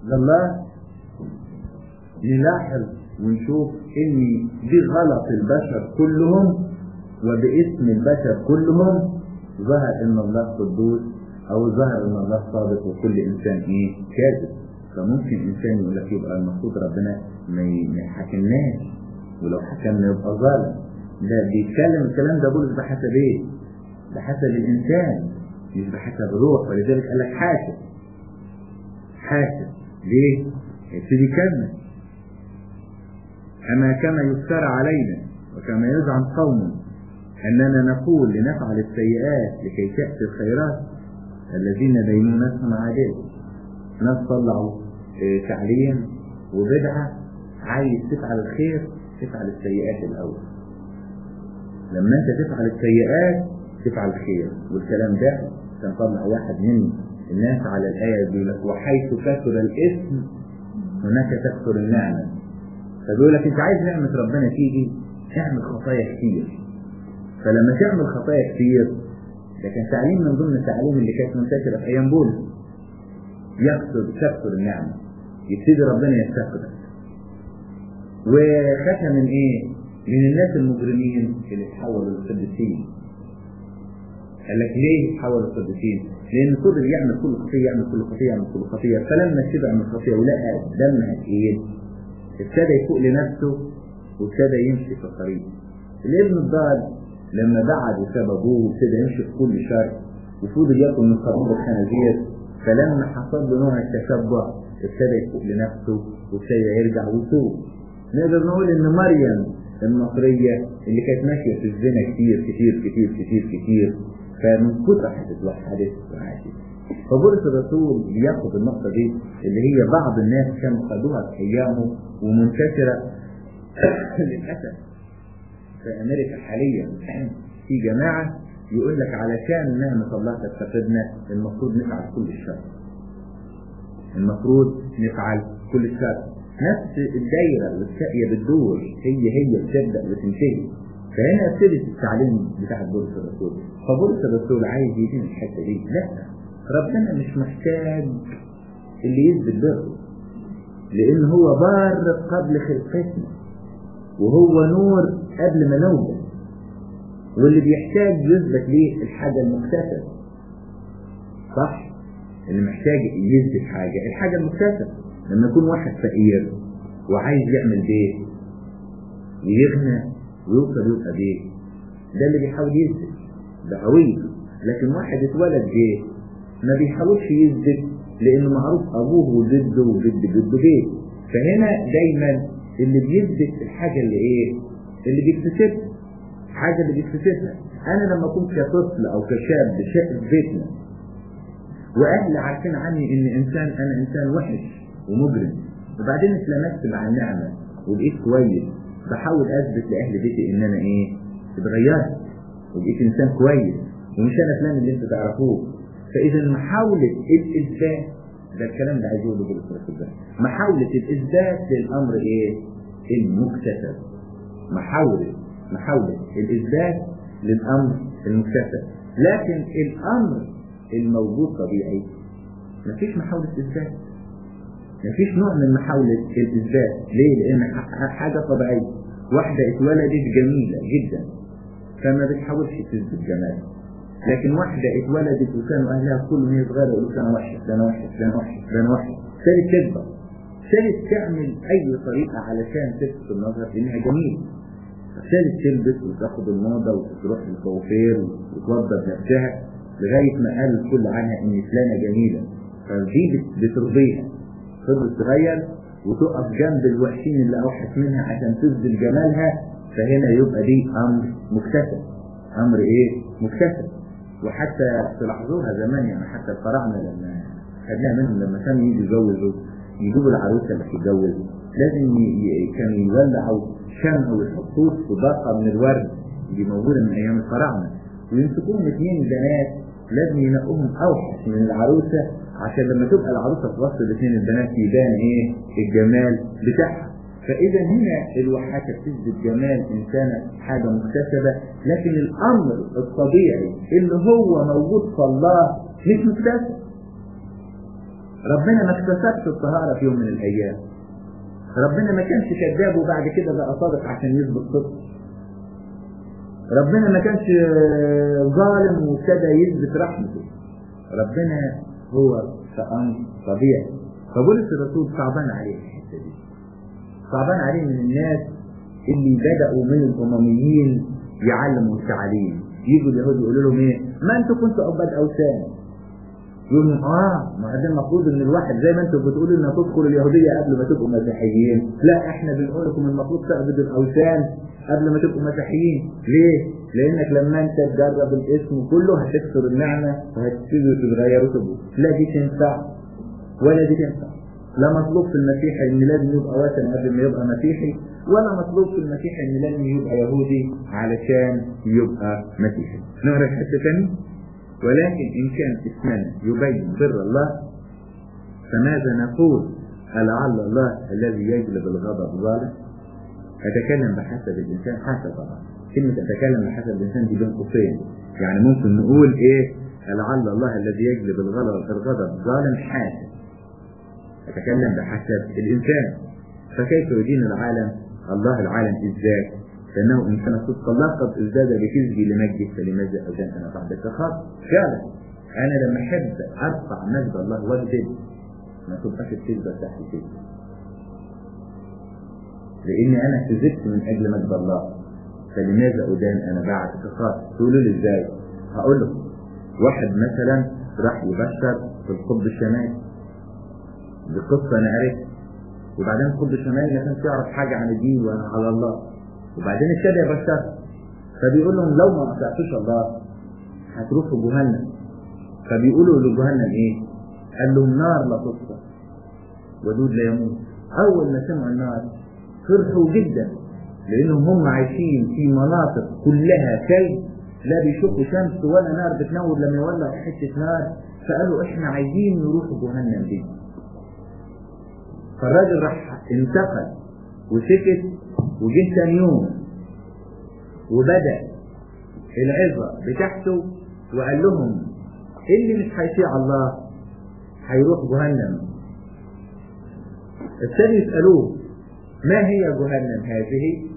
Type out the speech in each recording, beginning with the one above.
الله نلاحظ ونشوف ان دي غلط البشر كلهم وباسم البشر كلهم ظهر ان الله قدوس او ظهر ان الله صادق وكل انسان ايه كاذب فممكن انسان يقول لك يبقى المفروض ربنا ما يحاكمناش ولو حكمنا يبقى ظالم ده بيتكلم الكلام ده بولس بحسب ايه؟ بحسب الانسان مش بحسب الروح ولذلك قال لك حاسب حاسب ليه؟ يبتدي يكمل أما كما يفترى علينا وكما يزعم قوم أننا نقول لنفعل السيئات لكي تأتي الخيرات الذين دينونتهم عادلة ناس طلعوا اه تعليم وبدعة عايز تفعل الخير تفعل السيئات الأول لما أنت تفعل السيئات تفعل الخير والكلام ده كان طلع واحد من الناس على الآية بيقول لك وحيث كثر الإثم هناك تكثر النعمة فبيقول لك أنت عايز نعمة ربنا تيجي اعمل خطايا كتير فلما تعمل خطايا كتير ده كان تعليم من ضمن التعليم اللي كانت منتشرة في أيام بولس يكثر تكثر النعمة يبتدي ربنا يستقبل وخدها من ايه؟ من الناس المجرمين اللي تحولوا للقديسين قال لك ليه تحولوا للقديسين؟ لأن كل اللي يعمل كل خطية يعمل كل خطية يعمل كل خطية فلما شبع من الخطية ولقى دمها تقيل ابتدى يفوق لنفسه وابتدى يمشي في الطريق الابن الضال لما بعد وساب ابوه وابتدى يمشي في كل شر وفضل ياكل من خروف الخنازير فلما حصل له نوع التشبع ابتدى يفوق لنفسه وابتدى يرجع ويتوب نقدر نقول ان مريم المصرية اللي كانت ماشية في الزنا كتير كتير كتير كتير كتير فمن كتر حدث وحدث وعاشت فبولس الرسول بياخد النقطة دي اللي هي بعض الناس كانوا خدوها في أيامه ومنتشرة للأسف في أمريكا حاليا في جماعة يقول لك علشان نعمة الله تستفدنا المفروض نفعل كل الشر المفروض نفعل كل الشر نفس الدايرة والساقية بتدور هي هي بتبدأ وتنتهي فهنا ابتدت التعليم بتاع بولس الرسول فبولس الرسول عايز يجي الحتة دي لا ربنا مش محتاج اللي يثبت بره لان هو بار قبل خلقتنا وهو نور قبل ما نوجد واللي بيحتاج يثبت ليه الحاجة المكتسبة صح اللي محتاج يثبت حاجة الحاجة المكتسبة لما يكون واحد فقير وعايز يعمل بيت ويغنى ويوصل يبقى بيت ده اللي بيحاول يثبت ده قوي لكن واحد اتولد بيت ما بيحاولش يثبت لانه معروف ابوه وجده وجد جده بيت فهنا دايما اللي بيثبت الحاجه اللي ايه اللي بيكتسبها حاجه اللي بيكتسبها انا لما كنت كطفل او كشاب شايف بيتنا واهلي عارفين عني ان انسان انا انسان وحش ومجرم وبعدين اتلمست مع النعمه وبقيت كويس بحاول اثبت لاهل بيتي ان انا ايه اتغيرت وبقيت انسان كويس ومش انا فلان اللي انتوا تعرفوه فاذا محاوله الاثبات ده الكلام ده عايز يقوله بولس الرسول محاوله الاثبات للامر ايه المكتسب محاوله محاوله الاثبات للامر المكتسب لكن الامر الموجود طبيعي مفيش محاوله اثبات مفيش نوع من محاولة الإثبات ليه؟ لأن حاجة طبيعية واحدة اتولدت جميلة جدا فما بتحاولش تثبت جمالها لكن واحدة اتولدت وكانوا أهلها كل ما هي صغيرة يقولوا ده أنا وحشة ده أنا وحشة ده أنا وحشة ده أنا وحشة ابتدت تكبر ابتدت تعمل أي طريقة علشان تلفت النظر إنها جميلة ابتدت تلبس وتاخد الموضة وتروح للكوافير وتوضب نفسها لغاية ما قال الكل عنها إن فلانة جميلة فدي بترضيها فضلت تغير وتقف جنب الوحشين اللي اوحش منها عشان تثبت جمالها فهنا يبقى دي امر مكتسب امر ايه مكتسب وحتى تلاحظوها زمان يعني حتى الفراعنه لما خدناها منهم لما كانوا يجوا يتجوزوا يجيبوا العروسه اللي تتجوز لازم كانوا يولعوا شمع ويحطوه في باقه من الورد دي موجوده من ايام الفراعنه ويمسكوهم اثنين بنات لازم ينقوهم اوحش من العروسه عشان لما تبقى العروسه في وسط الاثنين البنات يبان ايه الجمال بتاعها فاذا هنا الوحاشه بتثبت جمال انسانه حاجه مكتسبه لكن الامر الطبيعي اللي هو موجود في الله مش مكتسب ربنا ما اكتسبش الطهارة في يوم من الأيام ربنا ما كانش كذاب وبعد كده بقى صادق عشان يثبت صدق ربنا ما كانش ظالم وابتدى يثبت رحمته ربنا هو أمر طبيعي فبولس الرسول صعبان عليه الحته دي صعبان عليه من الناس اللي بدأوا من الأمميين يعلموا التعليم يجوا اليهود يقولوا لهم ايه ما انتوا كنتوا عباد اوثان يقول لهم اه ما ده المفروض ان الواحد زي ما انتوا بتقولوا ان تدخل اليهوديه قبل ما تبقوا مسيحيين لا احنا بنقول لكم المفروض تعبدوا الاوثان قبل ما تبقوا مسيحيين ليه؟ لانك لما انت تجرب الاسم كله هتكسر النعمه وهتبتدوا تتغيروا تبقوا لا دي تنفع ولا دي تنفع لا مطلوب في المسيحي ان لازم يبقى وثن قبل ما يبقى مسيحي ولا مطلوب في المسيحي ان لازم يبقى يهودي علشان يبقى مسيحي نقرا حته ثانيه ولكن ان كان اسمنا يبين بر الله فماذا نقول ألعل الله الذي يجلب الغضب ظالم أتكلم بحسب الإنسان حسب الله كلمة أتكلم بحسب الإنسان دي بين قوسين يعني ممكن نقول إيه لعل الله الذي يجلب الغضب الغضب ظالم حاسب أتكلم بحسب الإنسان فكيف يدين العالم الله العالم إزاي فإنه إن كان صدق الله قد ازداد بكذبي لمجده فلماذا أذن أنا بعد التخاط فعلا أنا لما أحب أرفع مجد الله واكذب ما تبقاش الكذبة تحت كذب لأني أنا كذبت من أجل مجد الله فلماذا أدان أنا بعد التخاط تقولوا لي إزاي هقول لكم واحد مثلا راح يبشر في القطب الشمالي دي قصة أنا عرفت وبعدين القطب الشمالي ما كانش يعرف حاجة عن الدين ولا على الله وبعدين ابتدى يبشر فبيقول لهم لو ما أطعتوش الله هتروحوا جهنم فبيقولوا لجهنم إيه؟ قال لهم نار لا تطفى ودود لا يموت أول ما سمعوا النار فرحوا جدا لأنهم هم عايشين في مناطق كلها ثلج لا بيشوفوا شمس ولا نار بتنور لما يولع حتة نار فقالوا احنا عايزين نروح جهنم دي فالراجل راح انتقل وسكت وجه ثاني يوم وبدأ العظة بتاعته وقال لهم اللي مش هيطيع الله هيروح جهنم ابتدوا يسألوه ما هي جهنم هذه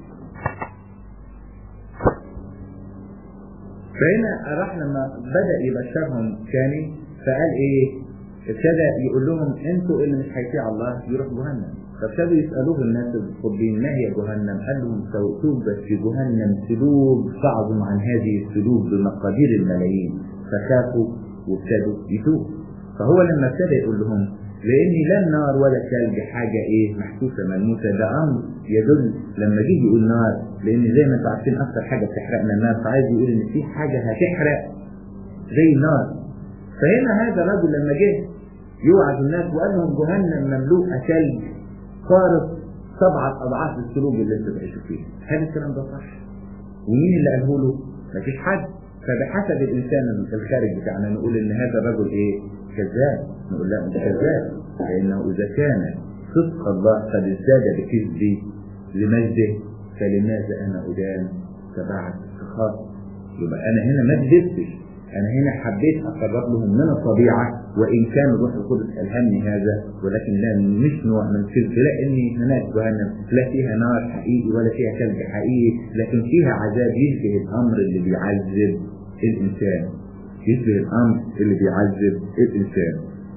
فهنا راح لما بدأ يبشرهم تاني فقال ايه ابتدى يقول لهم انتوا اللي مش هيطيع الله يروح جهنم فابتدوا يسألوه الناس الطبيين ما هي جهنم قال لهم توجد في جهنم سلوب تعظم عن هذه السلوب بمقادير الملايين فخافوا وابتدوا يتوبوا فهو لما ابتدى يقول لهم لان لا النار ولا الثلج حاجه ايه محسوسه ملموسه ده امر يدل لما جه يقول نار لان زي ما انتم عارفين اكثر حاجه بتحرقنا النار فعايز يقول ان في حاجه هتحرق زي النار فهنا هذا الرجل لما جه يوعد الناس وقال لهم جهنم مملوءه ثلج صارت سبعه اضعاف السلوك اللي انتم بتعيشوا فيه هل الكلام ده صح؟ ومين اللي قاله له؟ مفيش حد فبحسب الانسان الخارج بتاعنا نقول ان هذا الرجل ايه؟ كذاب نقول لا انت كذاب لانه اذا كان صدق الله قد ازداد بكذبي لمجده فلماذا انا ادان تبعت تخاف يبقى انا هنا ما كذبتش انا هنا حبيت اقرب لهم من الطبيعه وان كان الروح القدس الهمني هذا ولكن لا مش نوع من الكذب لاني هناك جهنم لا فيها نار حقيقي ولا فيها ثلج حقيقي لكن فيها عذاب يشبه الامر اللي بيعذب الانسان يشبه الامر اللي بيعذب الانسان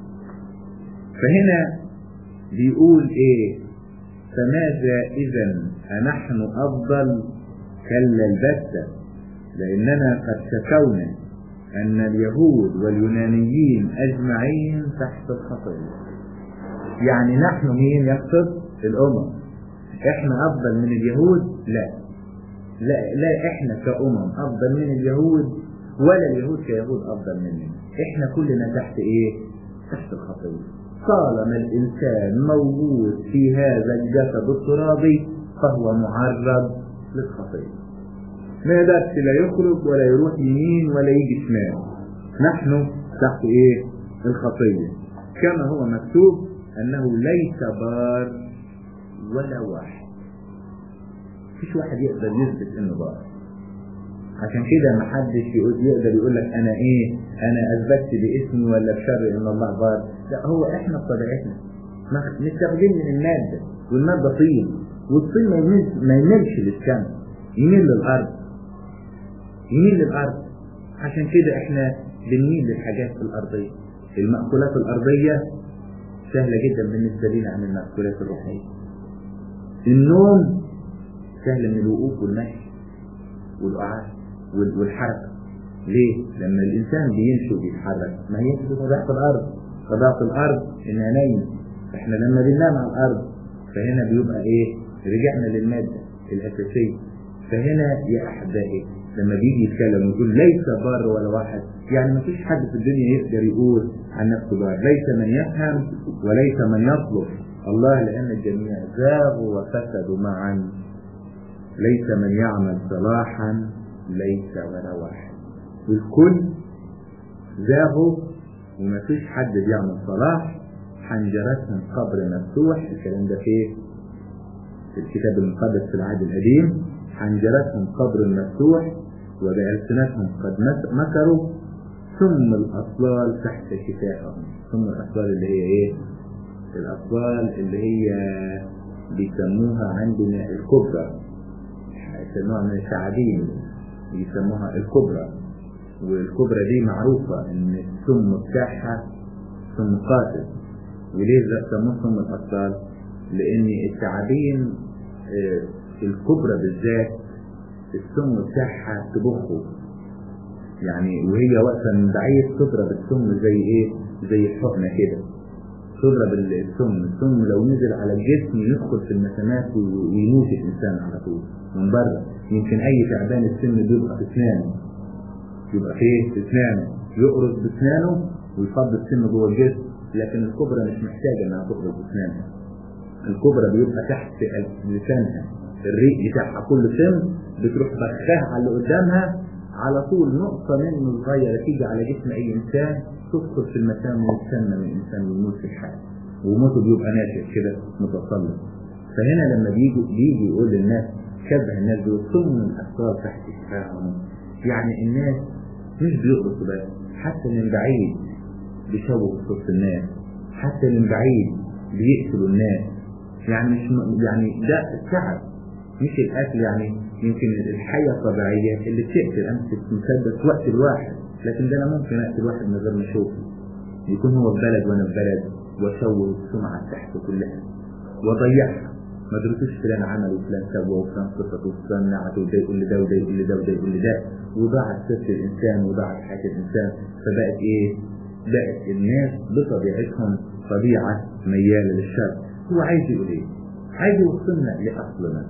فهنا بيقول ايه فماذا اذا انحن افضل كلا البتة لاننا قد شكونا ان اليهود واليونانيين اجمعين تحت الخطيه يعني نحن مين يقصد الامم احنا افضل من اليهود لا لا لا احنا كامم افضل من اليهود ولا اليهود كيهود افضل مننا احنا كلنا تحت ايه تحت الخطيه طالما الانسان موجود في هذا الجسد الترابي فهو معرض للخطيه ما يقدرش لا يخرج ولا يروح يمين ولا يجي شمال نحن تحت ايه الخطيه كما هو مكتوب انه ليس بار ولا واحد مفيش واحد يقدر يثبت انه بار عشان كده ما حدش يقول يقدر يقول لك انا ايه انا اثبتت باسمي ولا بشر ان الله بار لا هو احنا بطبيعتنا مستخدمين من الماده والماده طين والطين ما يميلش ما يميلش للسماء يميل للارض يميل للارض عشان كده احنا بنميل للحاجات الارضيه المأكولات الارضيه سهله جدا بالنسبه لنا عن المأكولات الروحيه النوم سهل من الوقوف والمشي والقعاد والحركة ليه؟ لما الإنسان بيمشي وبيتحرك ما هي دي طبيعة الأرض طبيعة الأرض إنها نايمة إحنا لما بننام على الأرض فهنا بيبقى إيه؟ رجعنا للمادة الأساسية فهنا يا أحبائي لما بيجي يتكلم ويقول ليس بار ولا واحد يعني ما فيش حد في الدنيا يقدر يقول عن نفسه بار ليس من يفهم وليس من يطلب الله لأن الجميع زاغوا وفسدوا معا ليس من يعمل صلاحا ليس ولا واحد الكل زاغوا وما فيش حد بيعمل صلاح حنجرتهم قبر مفتوح الكلام ده فيه في الكتاب المقدس في العهد القديم حنجرتهم قبر مفتوح وبألسنتهم قد مكروا ثم الأطلال تحت شفاههم ثم الأطلال اللي هي إيه؟ الأطلال اللي هي بيسموها عندنا الكبرى يسموها من التعابين يسموها الكبرى والكبرى دي معروفة ان السم بتاعها سم قاتل وليه سموه سم الاطفال لان التعابين الكبرى بالذات السم بتاعها تبخه يعني وهي واقفه من بعيد تضرب السم زي ايه زي الحقنه كده تضرب السم السم لو نزل على الجسم يدخل في المسامات ويموت الانسان على طول من بره يمكن اي تعبان السم بيبقى في اسنانه يبقى فيه في اسنانه يقرص باسنانه ويفض السم جوه الجسم لكن الكبرى مش محتاجه انها تقرص باسنانها الكبرى بيبقى تحت لسانها الريق بتاعها كل سم بتروح بخاها على اللي قدامها على طول نقطة منه صغيرة تيجي على جسم أي إنسان تدخل في المكان ويتسمى من الإنسان ويموت في الحال وموته بيبقى ناشف كده متسلط فهنا لما بيجي بيجي يقول للناس شبه الناس دول ثم الأسرار تحت شفاههم يعني الناس مش بيقرصوا بس حتى من بعيد بيشوهوا صوت الناس حتى من بعيد بيقتلوا الناس يعني مش يعني ده التعب مش القتل يعني يمكن الحية الطبيعية اللي بتقتل أمسك مسدس وقت الواحد لكن ده أنا ممكن أقتل واحد من غير ما أشوفه يكون هو في بلد وأنا في بلد وأشوه السمعة تحت كلها وأضيعها ما درتوش فلان عمل وفلان سوى وفلان صفت وفلان نعت وده يقول لده وده يقول لده وده يقول لده وضاعت سر الإنسان وضاعت حياة الإنسان فبقت إيه؟ بقت الناس بطبيعتهم طبيعة ميالة للشر هو عايز يقول إيه؟ عايز يوصلنا لأصلنا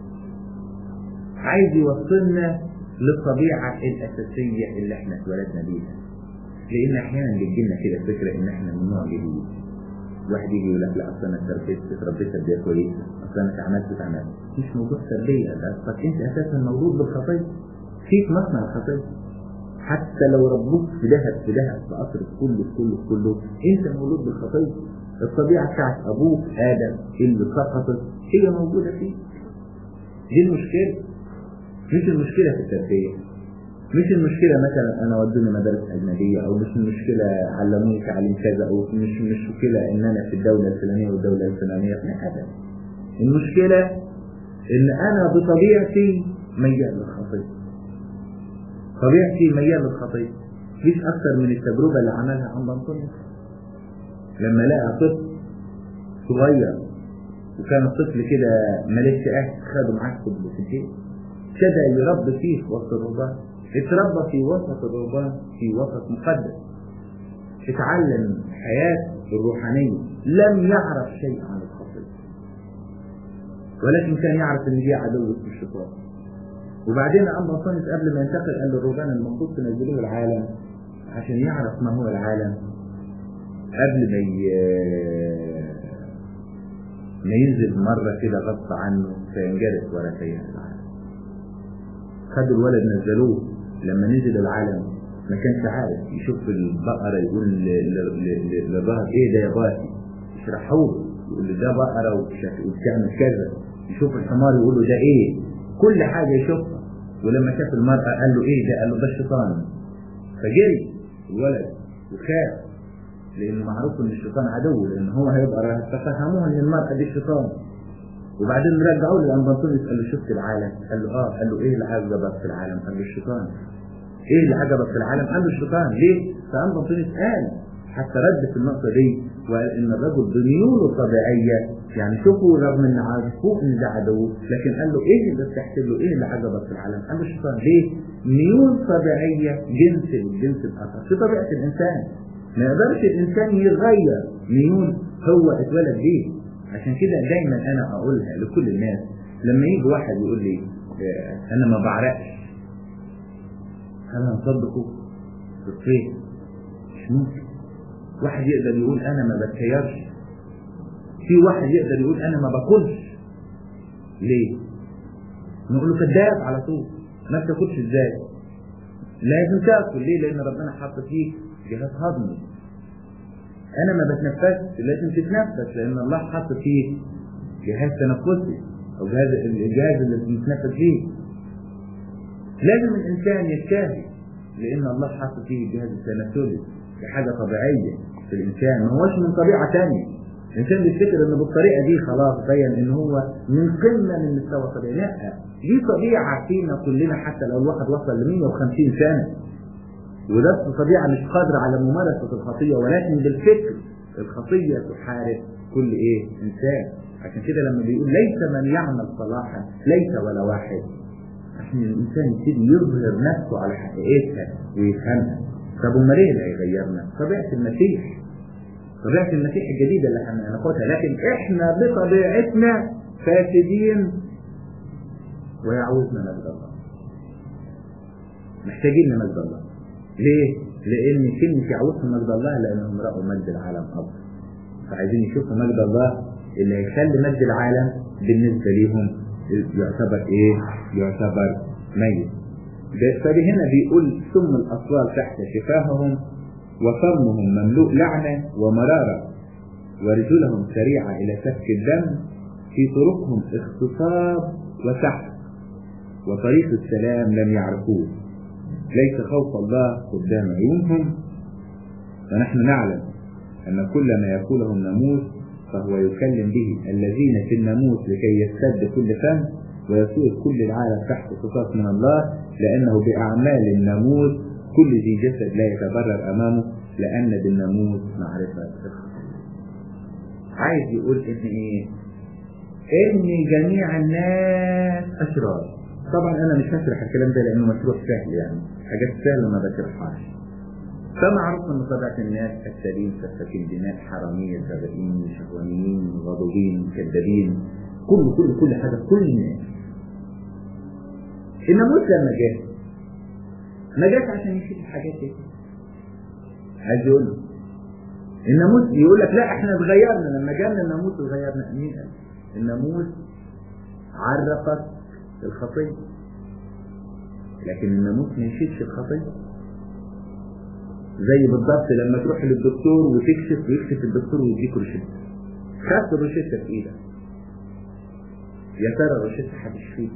عايز يوصلنا للطبيعة الأساسية اللي احنا اتولدنا بيها لأن أحيانا بيجي لنا كده فكرة إن احنا من نوع جديد واحد يجي يقول لك لا أصل أنا اتربيت اتربيت تربية كويسة أصل أنا اتعملت اتعملت مش موضوع تربية ده أصلك أنت أساسا مولود بالخطية فيك مصنع الخطية حتى لو ربوك في دهب في دهب في قصر كله كله كله أنت مولود بالخطية الطبيعة بتاعت أبوك آدم اللي سقطت هي موجودة فيك دي المشكلة مش المشكلة في التربية مش المشكلة مثلا أنا ودوني مدارس أجنبية أو مش المشكلة علموني تعليم كذا أو مش مشكلة إن أنا في الدولة الفلانية والدولة الفلانية لا أبدا المشكلة إن أنا بطبيعتي ميال للخطية طبيعتي ميال للخطية مفيش أكثر من التجربة اللي عملها عم بنطونيوس لما لقى طفل صغير وكان الطفل كده مالكش أهل خده معاه في البيت ابتدى يربي فيه في وسط الرهبان اتربى في وسط الرهبان في وسط مقدس اتعلم حياة الروحانية لم يعرف شيء عن الخطية ولكن كان يعرف ان دي عدو الشيطان وبعدين أما طنس قبل ما ينتقل قال للرهبان المفروض تنزلوه العالم عشان يعرف ما هو العالم قبل ما ما ينزل مرة كده غصب عنه فينجرف ورا سيئة العالم خدوا الولد نزلوه لما نزل العالم ما كانش عارف يشوف البقرة يقول للراهب ايه ده يا باسي يشرحوه يقول له ده بقرة وبتعمل كذا يشوف الحمار يقول له ده ايه كل حاجة يشوفها ولما شاف المرأة قال له ايه ده قال له ده الشيطان فجري الولد وخاف لانه معروف ان الشيطان عدو لان هو هيبقى تفهموه ان المرأة دي الشيطان وبعدين رجعوا له الانبطونيوس قال له شفت العالم قال له اه قال له ايه اللي عجبك في العالم قال له الشيطان ايه اللي عجبك في العالم قال له الشيطان ليه فانبطونيوس قال حتى رد في النقطة دي وقال ان الرجل بميوله طبيعية يعني شوفوا رغم ان عارفوه ان ده عدو لكن قال له ايه اللي بتحسب له ايه اللي عجبك في العالم قال له الشيطان ليه ميول طبيعية جنس الجنس الاخر في طبيعة الانسان ما يقدرش الانسان يغير ميول هو اتولد بيه عشان كده دايما انا اقولها لكل الناس لما يجي واحد يقول لي اه انا ما بعرقش انا مصدقه في الصيف مش ممكن واحد يقدر يقول انا ما بتخيرش في واحد يقدر يقول انا ما باكلش ليه نقول له كذاب على طول ما بتاكلش ازاي لازم تاكل ليه لان ربنا حط فيك جهاز هضمي انا ما بتنفسش لازم تتنفس لان الله حط فيك جهاز تنفسي او جهاز الجهاز اللي بنتنفس فيه لازم الانسان يجتهد لان الله حط فيه الجهاز التناسلي دي حاجه طبيعيه في الانسان ما هوش من طبيعه ثانيه الانسان بيفتكر انه بالطريقه دي خلاص بين ان هو من قمه من مستوى طبيعي لا دي طبيعه فينا كلنا حتى لو الواحد وصل ل 150 سنه وده طبيعه مش قادره على ممارسه الخطيه ولكن بالفكر الخطيه تحارب كل ايه انسان عشان كده لما بيقول ليس من يعمل صلاحا ليس ولا واحد عشان الانسان يبتدي يظهر نفسه على حقيقتها ويفهمها طب امال ايه اللي هيغيرنا؟ طبيعه المسيح طبيعه المسيح الجديده اللي احنا هناخدها لكن احنا بطبيعتنا فاسدين ويعوزنا مجد الله محتاجين لمجد الله ليه؟ لان كلمه يعوزهم مجد الله لانهم راوا مجد العالم افضل فعايزين يشوفوا مجد الله اللي هيخلي مجد العالم بالنسبه ليهم يعتبر ايه؟ يعتبر ميت فهنا بيقول ثم الأطفال تحت شفاههم وفمهم مملوء لعنة ومرارة ورجلهم سريعة إلى سفك الدم في طرقهم اغتصاب وسحب وطريق السلام لم يعرفوه ليس خوف الله قدام عيونهم ونحن نعلم أن كل ما يقوله الناموس فهو يكلم به الذين في الناموس لكي يستد كل فم ويصير كل العالم تحت قصاص من الله لأنه بأعمال الناموس كل ذي جسد لا يتبرر أمامه لأن بالناموس معرفة الخطأ عايز يقول إن إيه؟ إن جميع الناس أشرار طبعا أنا مش هشرح الكلام ده لأنه مشروع سهل يعني حاجات سهلة ما بشرحهاش فمعروف ان طبيعة الناس كذابين سفاكين دماء حرامية سبائين شهوانيين غضوبين كذابين كل كل كل حاجة كل الناس الناموس لما جه ما جاش عشان يشوف الحاجات دي عايز يقول له الناموس يقول لك لا احنا اتغيرنا لما جالنا الناموس اتغيرنا مين قال؟ الناموس عرفك الخطيه لكن الناموس ما يشيلش الخطيه زي بالضبط لما تروح للدكتور وتكشف ويكشف الدكتور ويديك روشته خدت الروشته في ايدك يا ترى الروشته هتشفيك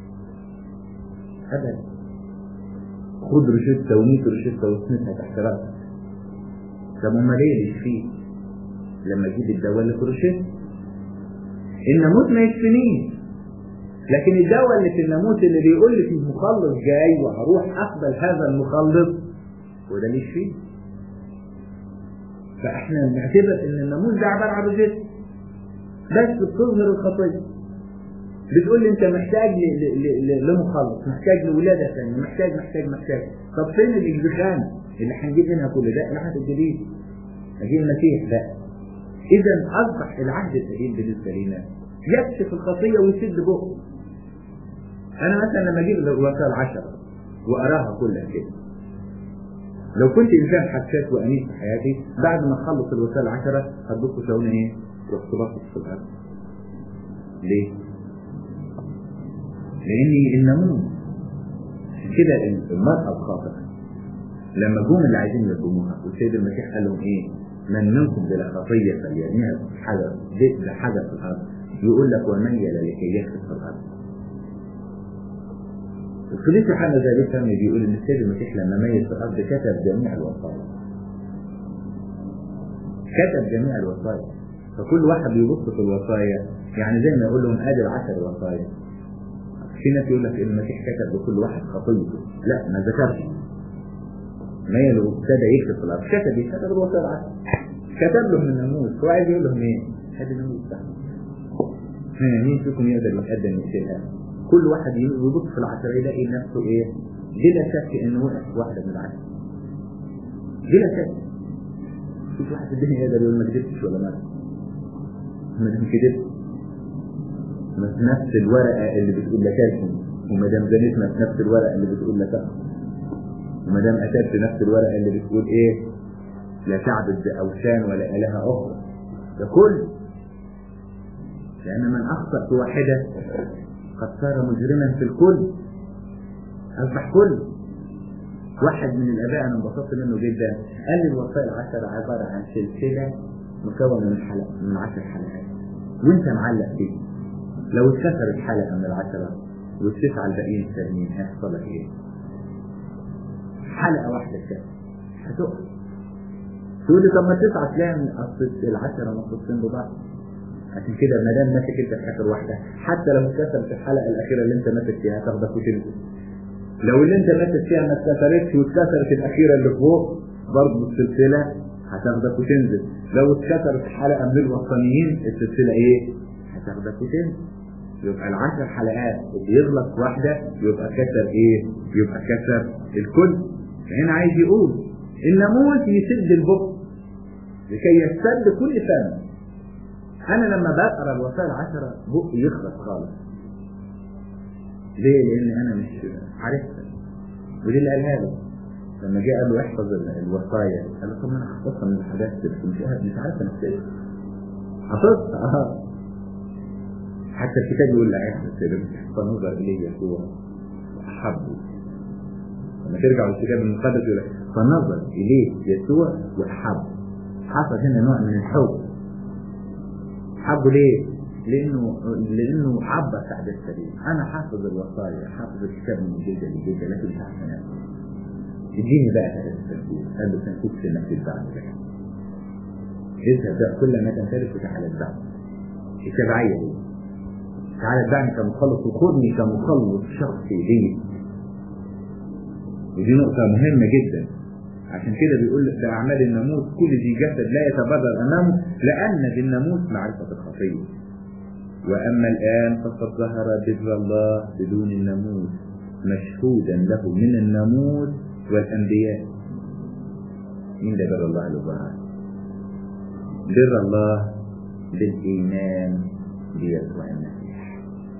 ابدا خد روشته و100 روشته واسندها تحت راسك طب امال ايه اللي يشفيك لما تجيب الدواء اللي في روشته الناموس ما يشفينيش لكن الدواء اللي في الناموس اللي بيقول لي فيه مخلص جاي وهروح اقبل هذا المخلص وده ليش فيه فاحنا بنعتبر ان الناموس ده عباره عن روشته بس بتظهر الخطيه بتقول لي انت محتاج لمخلص محتاج لولاده ثانيه محتاج محتاج محتاج طب فين الاجزخان اللي هنجيب منها كل ده العهد الجديد اجيب المسيح لا اذا اصبح العهد القديم بالنسبه لنا يكشف الخطيه ويسد بقه انا مثلا لما اجيب الوصايا العشره واراها كلها كده لو كنت انسان حساس وانيس في حياتي بعد ما اخلص الوصايا العشره هتبصوا تلاقوني ايه؟ رحت باصص في الارض ليه؟ لاني الناموس عشان كده المرأة الخاطئة لما جم اللي عايزين يرجموها والسيد المسيح قال لهم ايه؟ من منكم بلا خطية فليرميها حجر ذئب حجر في الأرض يقول لك وميل لكي يكتب في الأرض القديس يوحنا زي الفهمي بيقول ان السيد المسيح لما ميت في الارض كتب جميع الوصايا كتب جميع الوصايا فكل واحد بيبص في الوصايا يعني زي ما يقول لهم ادي العشر وصايا في ناس يقول لك ان المسيح كتب لكل واحد خطيته لا ما ذكرش ميل وابتدى يكتب في الارض كتب كتب الوصايا العشر كتب لهم الناموس هو عايز يقول لهم ايه؟ هذا الناموس بتاعهم مين فيكم يقدر يتقدم يقتلها؟ كل واحد يبص في العشرة يلاقي نفسه ايه؟ بلا شك انه وقع في واحدة من العشرة. بلا شك. مفيش واحد في الدنيا يقدر يقول ما كدبتش ولا ما ما دام كدبت في نفس الورقة اللي بتقول لك اكل وما دام زنيتنا في نفس الورقة اللي بتقول لك وما دام اتيت في نفس الورقة اللي بتقول ايه؟ لا تعبد بأوثان ولا آلهة أخرى. ده كله لأن من أخطأ في واحدة قد صار مجرما في الكل أصبح كل واحد من الآباء أنا انبسطت منه جدا قال لي الوصايا العشرة عبارة عن سلسلة مكونة من حلقة من عشر حلقات وأنت معلق فيه لو اتكسرت حلقة من العشرة والتسعة الباقيين التانيين هيحصل لك إيه؟ حلقة واحدة كده هتقف تقول لي طب ما تسعة تلاقي من أصل العشرة مخصوصين ببعض عشان كده ما دام ماسك انت في اخر واحده حتى لو اتكسرت الحلقه الاخيره اللي انت ماسك فيها هتاخدك وتنزل لو اللي انت ماسك فيها ما اتكسرتش واتكسرت الاخيره اللي فوق برضه السلسله هتاخدك وتنزل لو اتكسرت حلقه من الوطنيين السلسله ايه؟ هتاخدك وتنزل يبقى العشر حلقات اللي يغلط واحده يبقى كسر ايه؟ يبقى كسر الكل فهنا عايز يقول الناموس يسد البق لكي يستد كل فم انا لما بقرا الوصايا العشرة بقي يخلص خالص ليه لان انا مش عارفها ودي اللي قالها له لما جه قال له احفظ الوصايا قال له طب ما انا حفظتها من الحاجات بس مش مش عارف انا ازاي حفظتها اه حتى الكتاب يقول لك احفظ فنظر الي يسوع واحبه لما ترجع للكتاب المقدس يقول لك فنظر اليه يسوع واحبه حصل هنا نوع من الحب حبه ليه؟ لانه لانه عبر سعد السليم انا حافظ الوصايا حافظ الكتاب من جلدة لجلدة لكن مش عارف انام اديني بقى هذا التنفيذ قال له تنفيذ في النفس بعد ذلك اذهب بقى كل ما تمتلك وتعالى اتبعني التبعية دي تعالى اتبعني كمخلص وخذني كمخلص شخصي لي ودي نقطة مهمة جدا عشان كده بيقول في أعمال الناموس كل ذي جسد لا يتبرر أمامه لأن بالناموس معرفة الخطية وأما الآن فقد ظهر بر الله بدون الناموس مشهودا له من الناموس والأنبياء مين ده بر الله اللي ظهر؟ بر الله بالإيمان بيسوع المسيح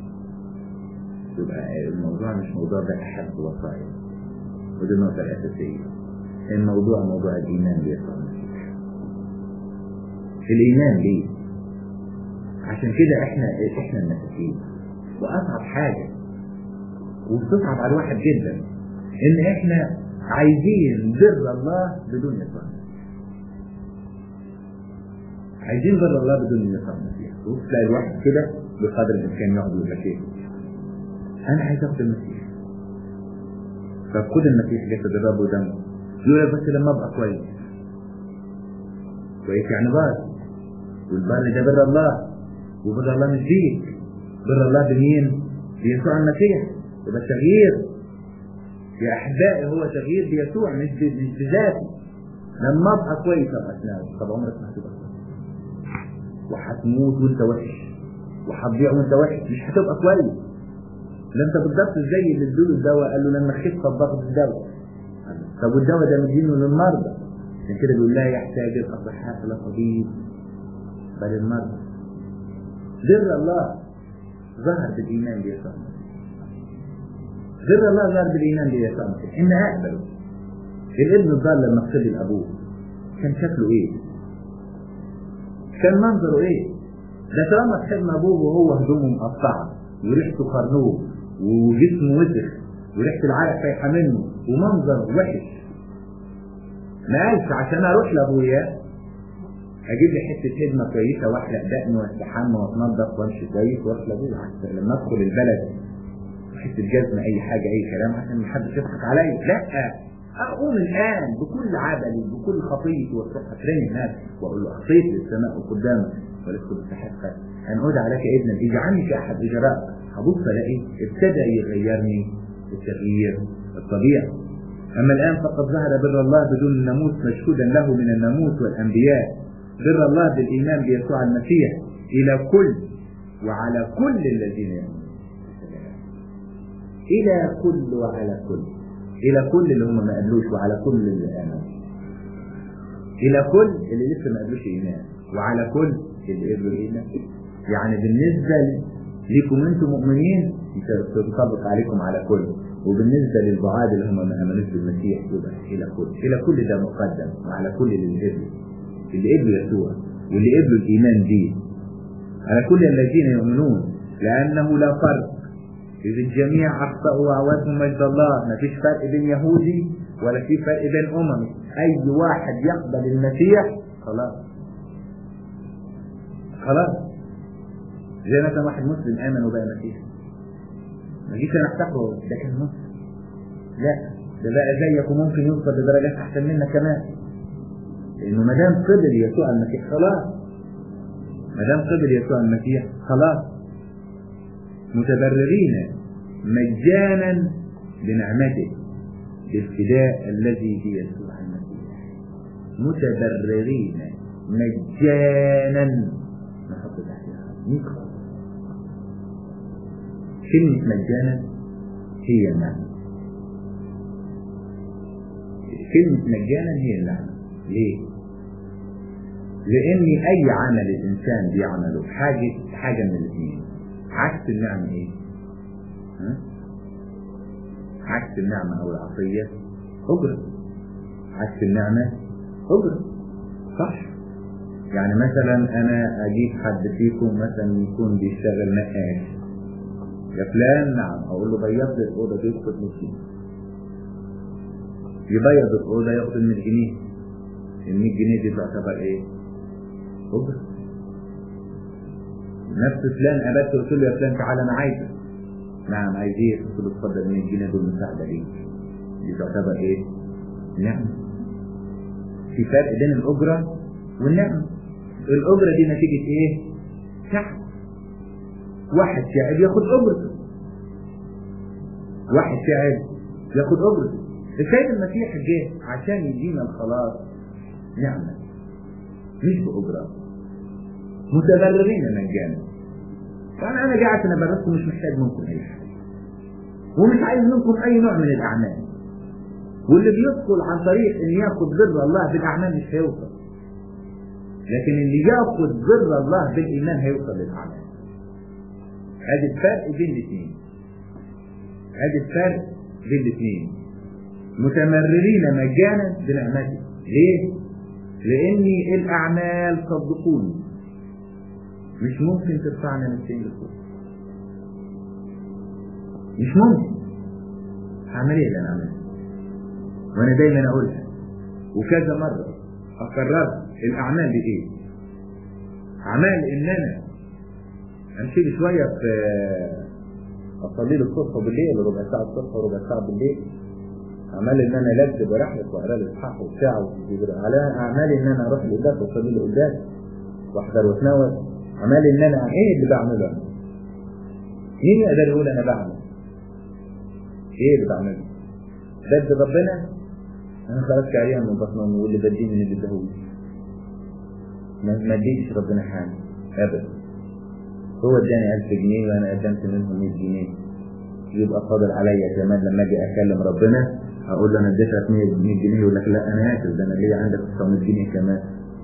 يبقى الموضوع مش موضوع ده أحب وصايا ودي النقطة الأساسية الموضوع موضوع الإيمان بيسوع المسيح الإيمان ليه؟ عشان كده احنا احنا المساكين وأصعب حاجة وبتصعب على الواحد جدا إن احنا عايزين بر الله بدون يسوع عايزين بر الله بدون يسوع المسيح وتلاقي الواحد كده بقدر الإمكان يقعد يقول لك إيه؟ أنا عايز آخد المسيح طب خد المسيح جسد الرب ودمه يقول لك بس لما ابقى كويس كويس يعني بار والبر ده بر الله وبر الله مش بيك بر الله بمين؟ بيسوع المسيح يبقى التغيير يا احبائي هو تغيير بيسوع مش مش بذاتي لما ابقى كويس ابقى اسنان طب عمرك ما هتبقى كويس وهتموت وانت وحش وهتضيع وانت وحش مش هتبقى كويس ده انت بالظبط زي اللي ادوله الدواء قال له لما خف ضغط الدواء طب والدواء ده مدينه للمرضى عشان كده بيقول لا يحتاج الاصحاء الى طبيب بل المرضى بر الله ظهر بالايمان بيسوع بر الله ظهر بالايمان بيسوع ان اقبله الابن الضال لما صلي لابوه كان شكله ايه؟ كان منظره ايه؟ ده طالما تحب ابوه وهو هدومه مقطعه وريحته خرنوب وجسمه وسخ وريحه العرق فايحه منه ومنظر وحش ما قالش عشان اروح لابويا اجيب لي حته خدمه كويسه واحلق دقني واستحمى واتنضف وامشي كويس واروح لابويا لما ادخل البلد حته الجزمه اي حاجه اي كلام عشان ما حدش يضحك عليا لا اقوم الان بكل عبلي بكل خطيتي واصبح اترمي هناك واقول له اخطيت للسماء قدامك ولست مستحق ان ادعى لك ابنا اجعلني كاحد اجراء هبص الاقي ابتدى يغيرني التغيير الطبيعي اما الان فقد ظهر بر الله بدون الناموس مشهودا له من الناموس والانبياء بر الله بالايمان بيسوع المسيح الى كل وعلى كل الذين يؤمنون الى كل وعلى كل الى كل اللي هم ما قالوش وعلى كل اللي امنوا الى كل اللي لسه ما قالوش ايمان وعلى كل اللي قبلوا الايمان يعني بالنسبه ليكم انتم مؤمنين تنطبق عليكم على كل وبالنسبه للبعاد اللي هم ما امنوش بالمسيح يبقى الى كل الى كل ده مقدم وعلى كل اللي قبلوا اللي قبلوا يسوع واللي قبلوا الايمان به على كل الذين يؤمنون لانه لا فرق إذ الجميع أخطأوا وعواتهم مجد الله ما فيش فرق بين يهودي ولا في فرق بين أممي أي واحد يقبل المسيح خلاص خلاص زي مثلا واحد مسلم آمن وبقى مسيح ما جيش أنا أفتكره ده كان مسلم لا ده بقى زيك وممكن يوصل لدرجات أحسن منك كمان لأنه ما دام قبل يسوع المسيح خلاص ما دام قبل يسوع المسيح خلاص متبررين مجانا بنعمته بالفداء الذي في يسوع المسيح متبررين مجانا نحط تحتها نقرأ كلمة مجانا هي النعمة كلمة مجانا هي النعمة ليه؟ لأن أي عمل الإنسان بيعمله حاجة حاجة من الاثنين عكس النعمة ايه ها؟ عكس النعمة او العطية اجرة عكس النعمة اجرة صح يعني مثلا انا اجيب حد فيكم مثلا يكون بيشتغل نقاش يا فلان نعم اقول له بيض لي الاوضه دي ياخد 100 جنيه يبيض الاوضه ياخد 100 جنيه ال 100 جنيه دي تعتبر ايه؟ اجره نفس فلان قابلت قلت له يا فلان تعالى انا عايزك نعم عايز ايه قلت له اتفضل 100 جنيه دول مساعده ليك دي تعتبر ايه نعمه في فرق بين الاجره والنعمه الاجره دي نتيجه ايه تعب واحد تعب ياخد اجرته واحد تعب ياخد اجرته السيد المسيح جه عشان يدينا الخلاص نعمه مش باجره متبررين مجانا فانا انا جاي عشان ابرركم مش محتاج منكم اي حاجه ومش عايز منكم اي نوع من الاعمال واللي بيدخل عن طريق ان ياخد بر الله بالاعمال مش هيوصل لكن اللي ياخد بر الله بالايمان هيوصل للاعمال ادي الفرق بين الاثنين ادي الفرق بين الاثنين متمررين مجانا بنعمته ليه؟ لاني الاعمال صدقوني مش ممكن ترفعنا من سن لفوق مش ممكن هعمل ايه اللي انا عملته وانا دايما اقولها وكذا مره اكررها الاعمال دي ايه اعمال ان انا امشي لي شويه في اصلي لي الصبح وبالليل ربع ساعه الصبح وربع ساعه بالليل اعمال ان انا لبس برحلة واقرا لي اصحاح وبتاع على اعمال ان انا اروح القداس واصلي لي قداس واحضر واتناول اعمال ان انا ايه اللي بعمله انا مين يقدر يقول انا بعمل ايه اللي بعمله بد ربنا انا خرجت عليها من بطن امي واللي بديه من اللي اداهولي ما اديتش ربنا حاجه ابدا هو اداني 1000 جنيه وانا قدمت منهم 100 جنيه يبقى فاضل عليا كمان لما اجي اكلم ربنا اقول له انا اديتك 100 جنيه يقول لك لا انا اسف ده انا ليا عندك 900 جنيه كمان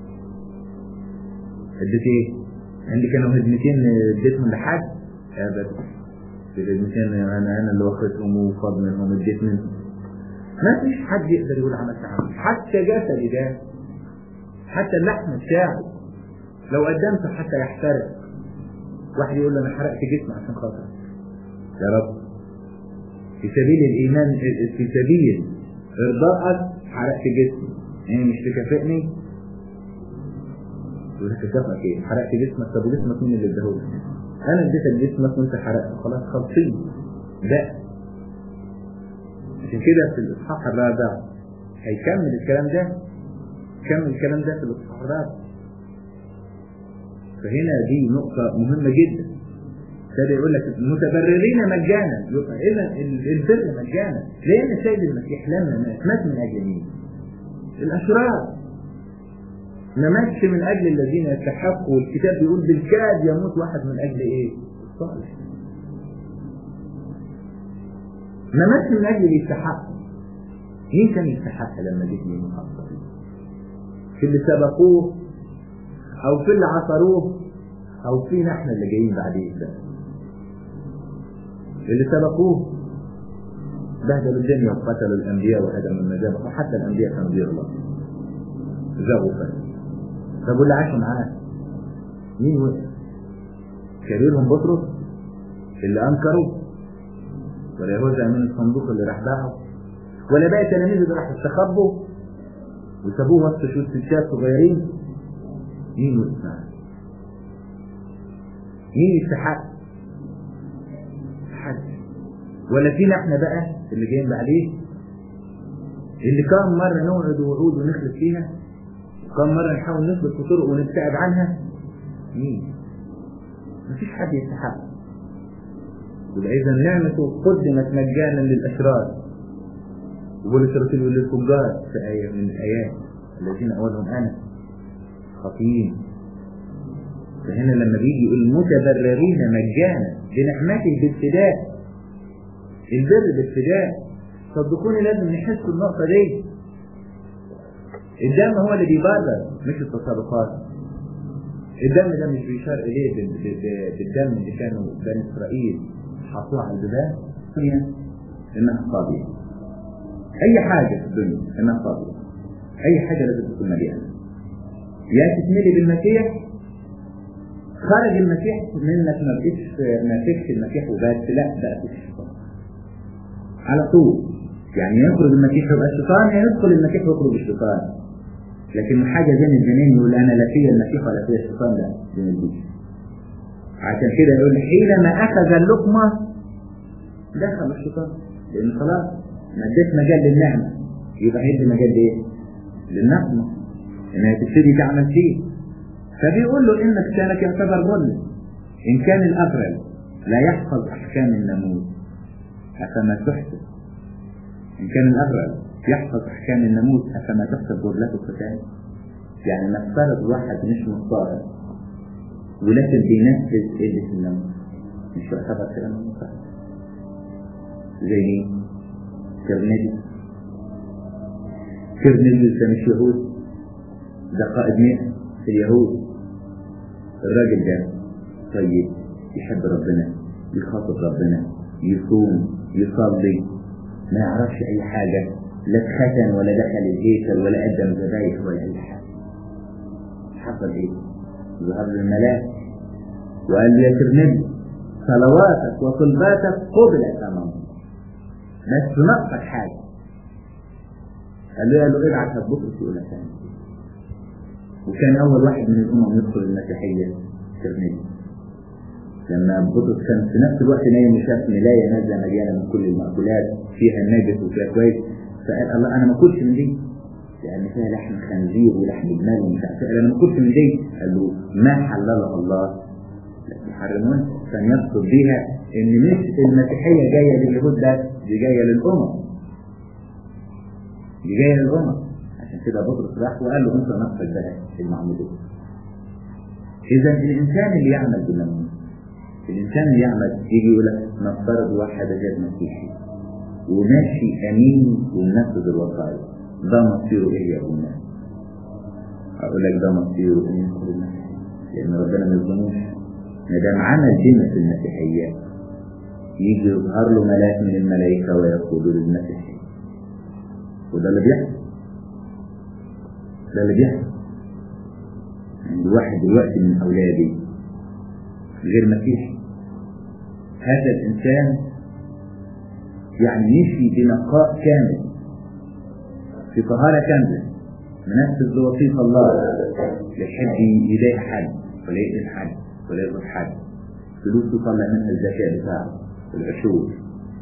اديت ايه؟ عندي كانوا خدمتين اديتهم لحد ابدا الخدمتين انا انا اللي واخدهم وفاض منهم اديت منهم ما فيش حد يقدر يقول عملت عمل حتى جسدي ده حتى اللحم بتاعه لو قدمته حتى يحترق واحد يقول له انا حرقت جسمي عشان خاطرك يا رب في سبيل الايمان في سبيل ارضائك حرقت جسمي يعني مش تكافئني يقول لك كافئك ايه حرقت جسمك طب وجسمك مين اللي اداهولك انا اديتك جسمك وانت حرقت خلاص خلصين بقى عشان كده في الإصحاح الرابع هيكمل الكلام ده كمل الكلام ده في الإصحاح الرابع فهنا دي نقطة مهمة جدا ابتدى يقول لك متبررين مجانا يبقى اذا البر مجانا لان السيد المسيح لما مات مات من اجل مين؟ الاشرار ما ماتش من اجل الذين يستحقوا والكتاب بيقول بالكاد يموت واحد من اجل ايه؟ الصالح ما ماتش من اجل اللي يستحق مين كان يستحق لما جه من المحصل في اللي سبقوه او في اللي عصروه او فينا احنا اللي جايين بعدين ده اللي سبقوه بهدلوا الدنيا وقتلوا الانبياء وهدموا المذابح وحتى الانبياء كانوا بيغلطوا زغوا فيه طب واللي عاشوا معاه مين وقف؟ كبيرهم بطرس اللي انكروا ولا يهوذا من الصندوق اللي راح باعه ولا باقي التلاميذ اللي راحوا استخبوا وسابوه وسط شويه ستات صغيرين مين وقف معاه؟ مين يستحق؟ حد ولا فينا احنا بقى اللي جايين بعديه اللي كم مرة نوعد وعود ونخلف فيها كم مرة نحاول نثبت في طرق ونبتعد عنها مين مفيش حد يستحق يبقى إذا نعمته قدمت مجانا للأشرار وبولس الرسول يقول للفجار في آية من الآيات الذين أولهم أنا خطيين فهنا لما بيجي يقول متبررين مجانا بنعمته بابتداء البر بابتداء صدقوني لازم نحس النقطة دي الدم هو اللي بيبرر مش التصرفات الدم ده مش بيشار إليه بالدم اللي كانوا بني إسرائيل حطوها على البلاد هي إنها فاضية أي حاجة في الدنيا إنها فاضية أي حاجة لازم تكون مليانة يا تتملي بالمسيح خرج المسيح منك ما بقتش ما فيكش المسيح وبس لا بقى فيك الشيطان على طول يعني يخرج المسيح يبقى الشيطان يدخل المسيح ويخرج الشيطان لكن حاجة زي الجنين يقول أنا لا فيا المسيح ولا فيا الشيطان لا زي الجيش عشان كده يقول حينما أخذ اللقمة دخل الشيطان لأن خلاص ما اديت مجال للنعمة يبقى هيدي مجال لإيه؟ للنقمة إنها تبتدي تعمل فيه فبيقول له إنك كانك يعتبر ظلم إن كان الأبرل لا يحفظ أحكام الناموس أفما تحسب إن كان الأبرل يحفظ أحكام الناموس أفما تحسب غرلته الختان يعني نفترض واحد مش مضطرب ولكن بينفذ اللي في الناموس مش يعتبر كلام مضطرب زي مين؟ كرنيدي كرنيدي ده مش يهود ده قائد مئة في اليهود الراجل ده طيب يحب ربنا يخاطب ربنا يصوم يصلي ما يعرفش اي حاجة لا اتختن ولا دخل الهيكل ولا قدم ذبايح ولا اي حاجة حصل ايه ظهر للملاك وقال له يا ترنبي صلواتك وطلباتك قبلت امام الله بس ناقصك حاجة قال له قال له ابعت بطرس يقول لك وكان أول واحد من الأمم يدخل المسيحية ترمذي لما بطرس كان في نفس الوقت نايم وشاف ملاية نازلة مليانة من كل المأكولات فيها النجس وفيها كويس فقال الله أنا ما أكلش من دي لأن فيها لحم خنزير ولحم جمال ومش عارف أنا ما أكلش من دي قال له ما حللها الله لكن يحرمون كان يقصد بيها إن مش المسيحية جاية لليهود بس دي جاية للأمم دي جاية للأمم عشان كده بطرس راح وقال له انت نفسك بقى في المعمودية اذا الانسان اللي يعمل بالناموس الانسان اللي يعمل يجي يقول لك نفترض واحد جاب مسيحي وماشي امين ومنفذ الوصايا ده مصيره ايه يا ابونا اقول لك ده مصيره ان يدخل المسيحية لان ربنا ما يظلموش ما دام عمل دين في المسيحية يجي يظهر له ملاك من الملائكة ويقول للمسيحية وده اللي بيحصل ده اللي بيحصل عند واحد دلوقتي من أولادي غير مسيحي هذا الإنسان يعني مشي بنقاء كامل في طهارة كاملة منفذ لوصية الله لا يحب يضايق حد ولا يقتل حد ولا يضرب حد فلوس يطلع منها الزكاة بتاعه العشور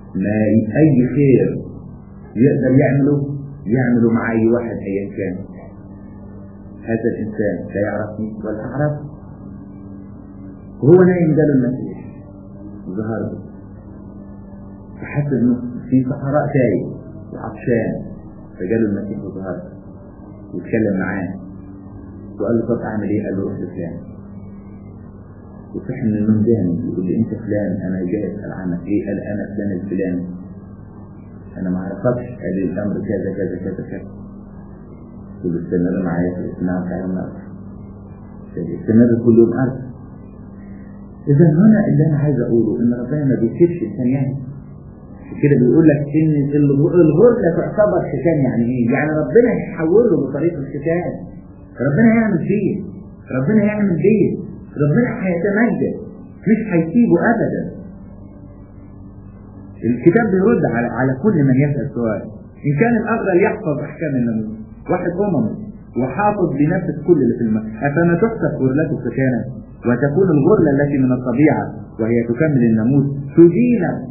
ما ي- أي خير يقدر يعمله يعمله مع أي واحد أيا كان هذا الإنسان لا يعرفني ولا أعرفه وهو نايم جاله المسيح ظهر له فحس انه في صحراء تايه وعطشان فجاله المسيح وظهر له واتكلم معاه وقال له طب اعمل ايه؟ قال له روح لفلان وصحي من النوم تاني يقول لي انت فلان انا جاي اسال عنك ايه؟ قال انا فلان الفلاني انا ما اعرفكش قال لي الامر كذا كذا كذا كذا قلت له استمر معايا في الاسماع كلام نعرف استمر كل يوم ارجع إذا هنا اللي أنا عايز أقوله إن ربنا ما بيسيبش إنسان يعني كده بيقول لك إن الغ- الغرلة تعتبر ختان يعني إيه؟ يعني ربنا هيحوله بطريقة الختان ربنا هيعمل فيه ربنا هيعمل فيه ربنا هيتمجد مش هيسيبه أبدا الكتاب بيرد على على كل من يسأل سؤال إن كان الأفضل يحفظ أحكام الناموس واحد أمم وحافظ بنفس كل اللي في المكان أفما تحسب غرلته ختانا وتكون الغرلة التي من الطبيعة وهي تكمل الناموس تدينك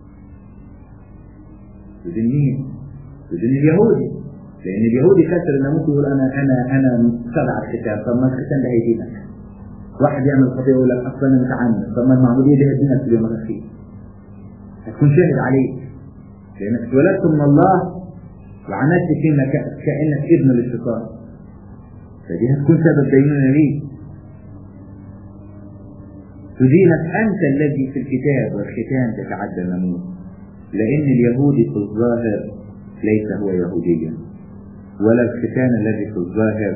تدين مين؟ تدين اليهودي لأن اليهودي كسر الناموس يقول أنا أنا أنا تبع الختان طب ما الختان ده هيدينك واحد يعمل خطيئة يقول لك أصلا أنا متعنت طب ما المعمودية دي هتدينك في اليوم الأخير هتكون شاهد عليك لأنك اتولدت من الله وعملت فينا ك- كأنك ابن للشيطان فدي هتكون سبب دينونة ليك تدينك أنت الذي في الكتاب والختان تتعدى الناموس لأن اليهودي في الظاهر ليس هو يهوديا ولا الختان الذي في الظاهر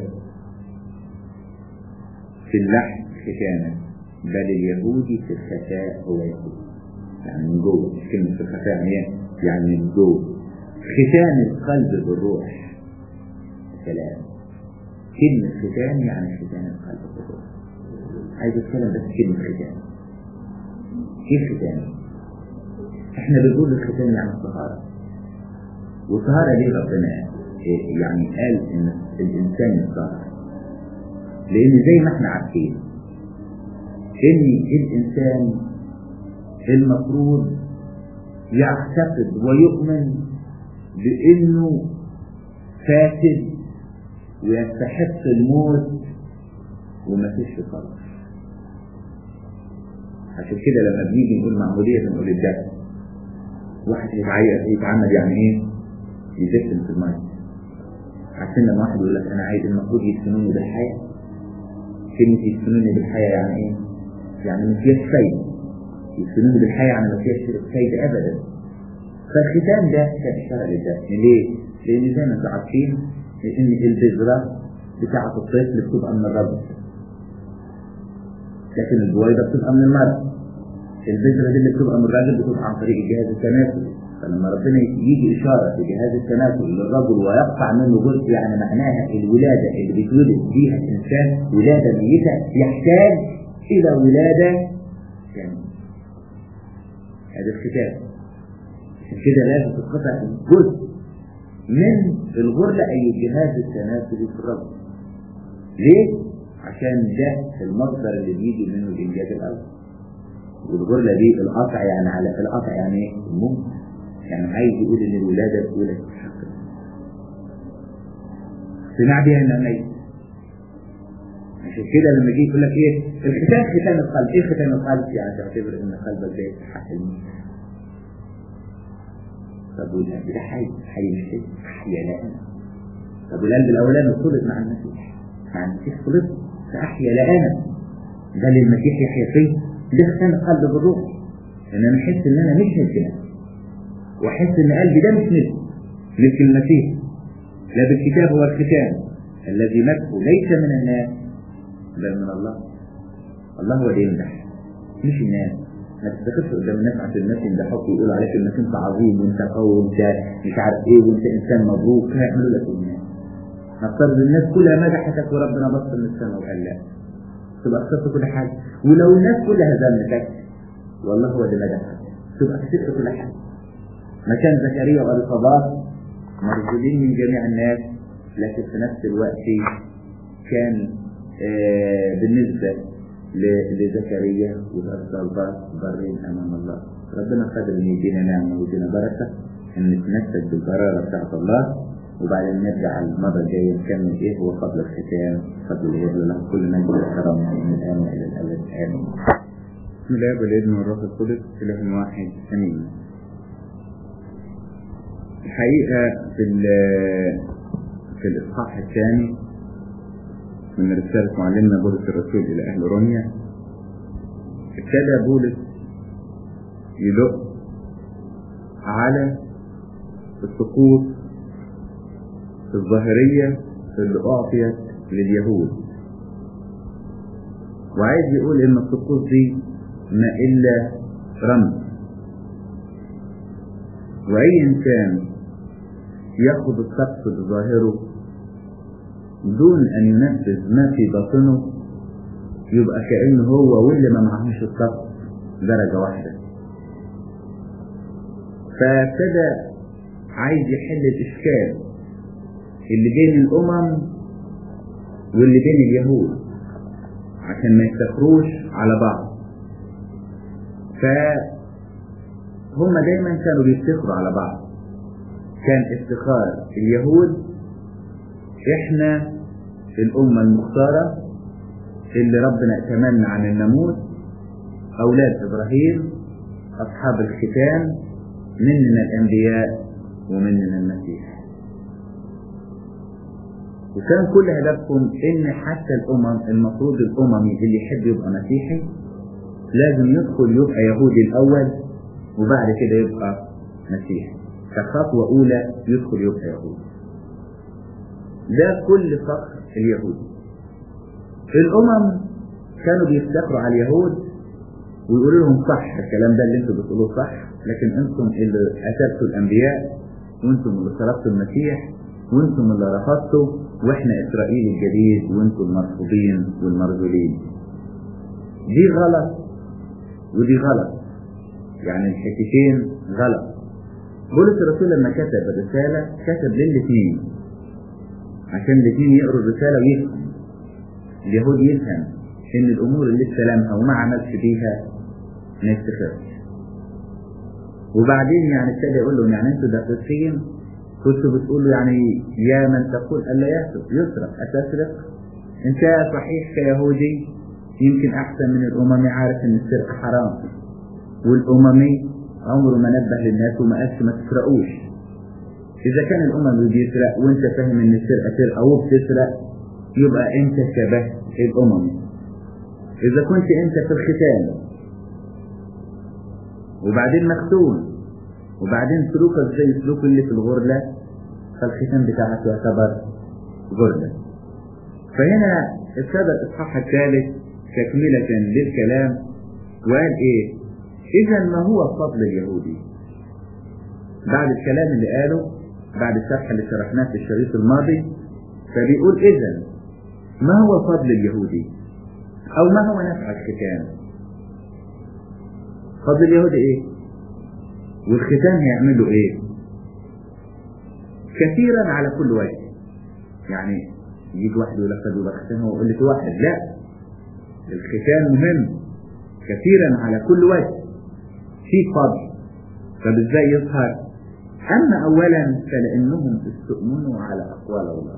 في اللحم ختانا بل اليهودي في الخفاء هو يهودي يعني من جوه مش كلمة في الخفاء يعني إيه؟ يعني من جوه ختان القلب بالروح سلام كلمة ختان يعني ختان القلب بالروح عايز اتكلم بس كلمة ختان ايه ختان؟ احنا بنقول الختان يعني الطهارة والطهارة دي ربنا إيه يعني قال ان الانسان يطهر لان زي ما احنا عارفين ان الانسان المفروض يعتقد ويؤمن بانه فاسد ويستحق الموت وما فيش خلاص عشان كده لما بنيجي نقول معمودية بنقول الدفن واحد يتعيط يتعمد يعني ايه؟ يدفن في المية عشان لما واحد يقول لك انا عايز المفروض يدفنوني بالحياة كلمة يدفنوني بالحياة يعني ايه؟ يعني ما فيهاش فايدة يدفنوني بالحياة يعني ما فيهاش فايدة ابدا فالختان ده كان اشارة للدفن ليه؟ لان زي ما انتم عارفين ان البذرة بتاعة الطفل بتبقى من الرب لكن البويضة بتبقى من المرأة البذرة دي اللي بتبقى من الراجل بتبقى عن طريق الجهاز التناسلي فلما ربنا يجي إشارة في جهاز التناسل للرجل ويقطع منه جزء يعني معناها الولادة اللي بيتولد بيها الإنسان ولادة ميتة يحتاج إلى ولادة ثانية هذا الختان عشان كده لازم تتقطع جزء من الغرلة أي الجهاز التناسلي في الرجل ليه؟ عشان ده المصدر اللي بيجي منه الإنجاز الأول والغرلة دي القطع يعني على القطع يعني ايه؟ الممكن يعني عايز يقول ان الولادة الأولى تستحق سمع بيها انها ميت عشان كده لما يجي يقول لك ايه الختان ختان القلب ايه ختان القلب يعني تعتبر ان قلبك ده يستحق الموت طب والقلب ده حي حي مش حي احيا لا انا طب والقلب الاولاني خلط مع المسيح مع المسيح خلط فاحيا لا انا ده اللي المسيح يحيا فيه ده ختان القلب بالروح ان انا احس ان انا مش ملك نفسي واحس ان قلبي ده مش ملك ملك المسيح لا بالكتاب هو الختان الذي مدحه ليس من الناس بل من الله الله هو اللي يمدح مش الناس ما تتخذش قدام الناس عشان الناس يمدحوك ويقولوا عليك انك انت عظيم وانت قوي وانت مش عارف ايه وانت انسان مبروك هيعملوا لك الناس نفترض الناس كلها مدحتك وربنا بص من السماء وقال لا تبقى خسرت كل حاجه ولو الناس كلها ذمتك والله هو اللي مدحك تبقى خسرت كل حاجه مكان زكريا والصباط مرسولين من جميع الناس لكن في نفس الوقت كان آه بالنسبة لزكريا والأرض برين أمام الله ربنا قادر إن يدينا نعمة ويدينا بركة إن نتمسك بالقرارة بتاعت الله وبعدين نرجع المرة الجاية نكمل إيه هو فضل الختام فضل العيد له كل مجد وكرم من الآن وإلى الأبد آمين بسم الله والابن والروح القدس إله واحد آمين الحقيقة في في الإصحاح الثاني من رسالة معلمنا بولس الرسول إلى أهل روميا ابتدى بولس يدق على السقوط الظاهرية اللي أعطيت لليهود وعايز يقول إن السقوط دي ما إلا رمز وأي إنسان ياخد السقف بظاهره دون أن ينفذ ما في باطنه يبقى كأنه هو واللي ما معهوش السقف درجة واحدة فابتدى عايز يحل الإشكال اللي بين الأمم واللي بين اليهود عشان ما يفتخروش على بعض فهم دايما كانوا بيفتخروا على بعض كان افتخار اليهود احنا الأمة المختارة اللي ربنا اتمنى عن الناموس أولاد إبراهيم أصحاب الختان مننا الأنبياء ومننا المسيح وكان كل هدفهم ان حتى الامم المفروض الاممي اللي يحب يبقى مسيحي لازم يدخل يبقى يهودي الاول وبعد كده يبقى مسيحي كخطوة اولى يدخل يبقى يهودي ده كل فخر اليهودي الامم كانوا بيفتخروا على اليهود ويقولوا لهم صح الكلام ده اللي انتوا بتقولوه صح لكن انتم اللي قتلتوا الانبياء وانتم اللي صرفتوا المسيح وانتم اللي رفضتوا واحنا اسرائيل الجديد وانتم المرفوضين والمرذولين دي غلط ودي غلط يعني الحتتين غلط بولس الرسول لما كتب الرسالة كتب للاثنين عشان الاثنين يقروا الرسالة ويفهم اليهود يفهم ان الامور اللي استلمها وما عملش بيها ما يفتخرش وبعدين يعني ابتدى يقول لهم يعني انتوا دقيقين كنتوا بتقولوا يعني يا من تقول ألا يسرق يسرق أتسرق أنت صحيح كيهودي يمكن أحسن من الأممي عارف إن السرقة حرام والأممي عمره ما نبه للناس وما قالش ما تسرقوش إذا كان الأممي بيسرق وأنت فاهم إن السرقة سرقة وبتسرق يبقى أنت شبه الأممي إذا كنت أنت في الختان وبعدين مختون وبعدين سلوكك زي سلوك اللي في الغرلة فالختام بتاعك يعتبر غرلة فهنا ابتدى الإصحاح الثالث تكملة للكلام وقال إيه؟ إذا ما هو فضل اليهودي؟ بعد الكلام اللي قاله بعد الشرح اللي شرحناه في الشريط الماضي فبيقول إذا ما هو فضل اليهودي؟ أو ما هو نفع الختان؟ فضل اليهودي إيه؟ والختان هيعملوا ايه كثيرا على كل وجه يعني يجي واحد يقول لك طب يبقى الختان هو قلة واحد لا الختان مهم كثيرا على كل وجه في فضل طب ازاي يظهر اما اولا فلانهم استؤمنوا على اقوال الله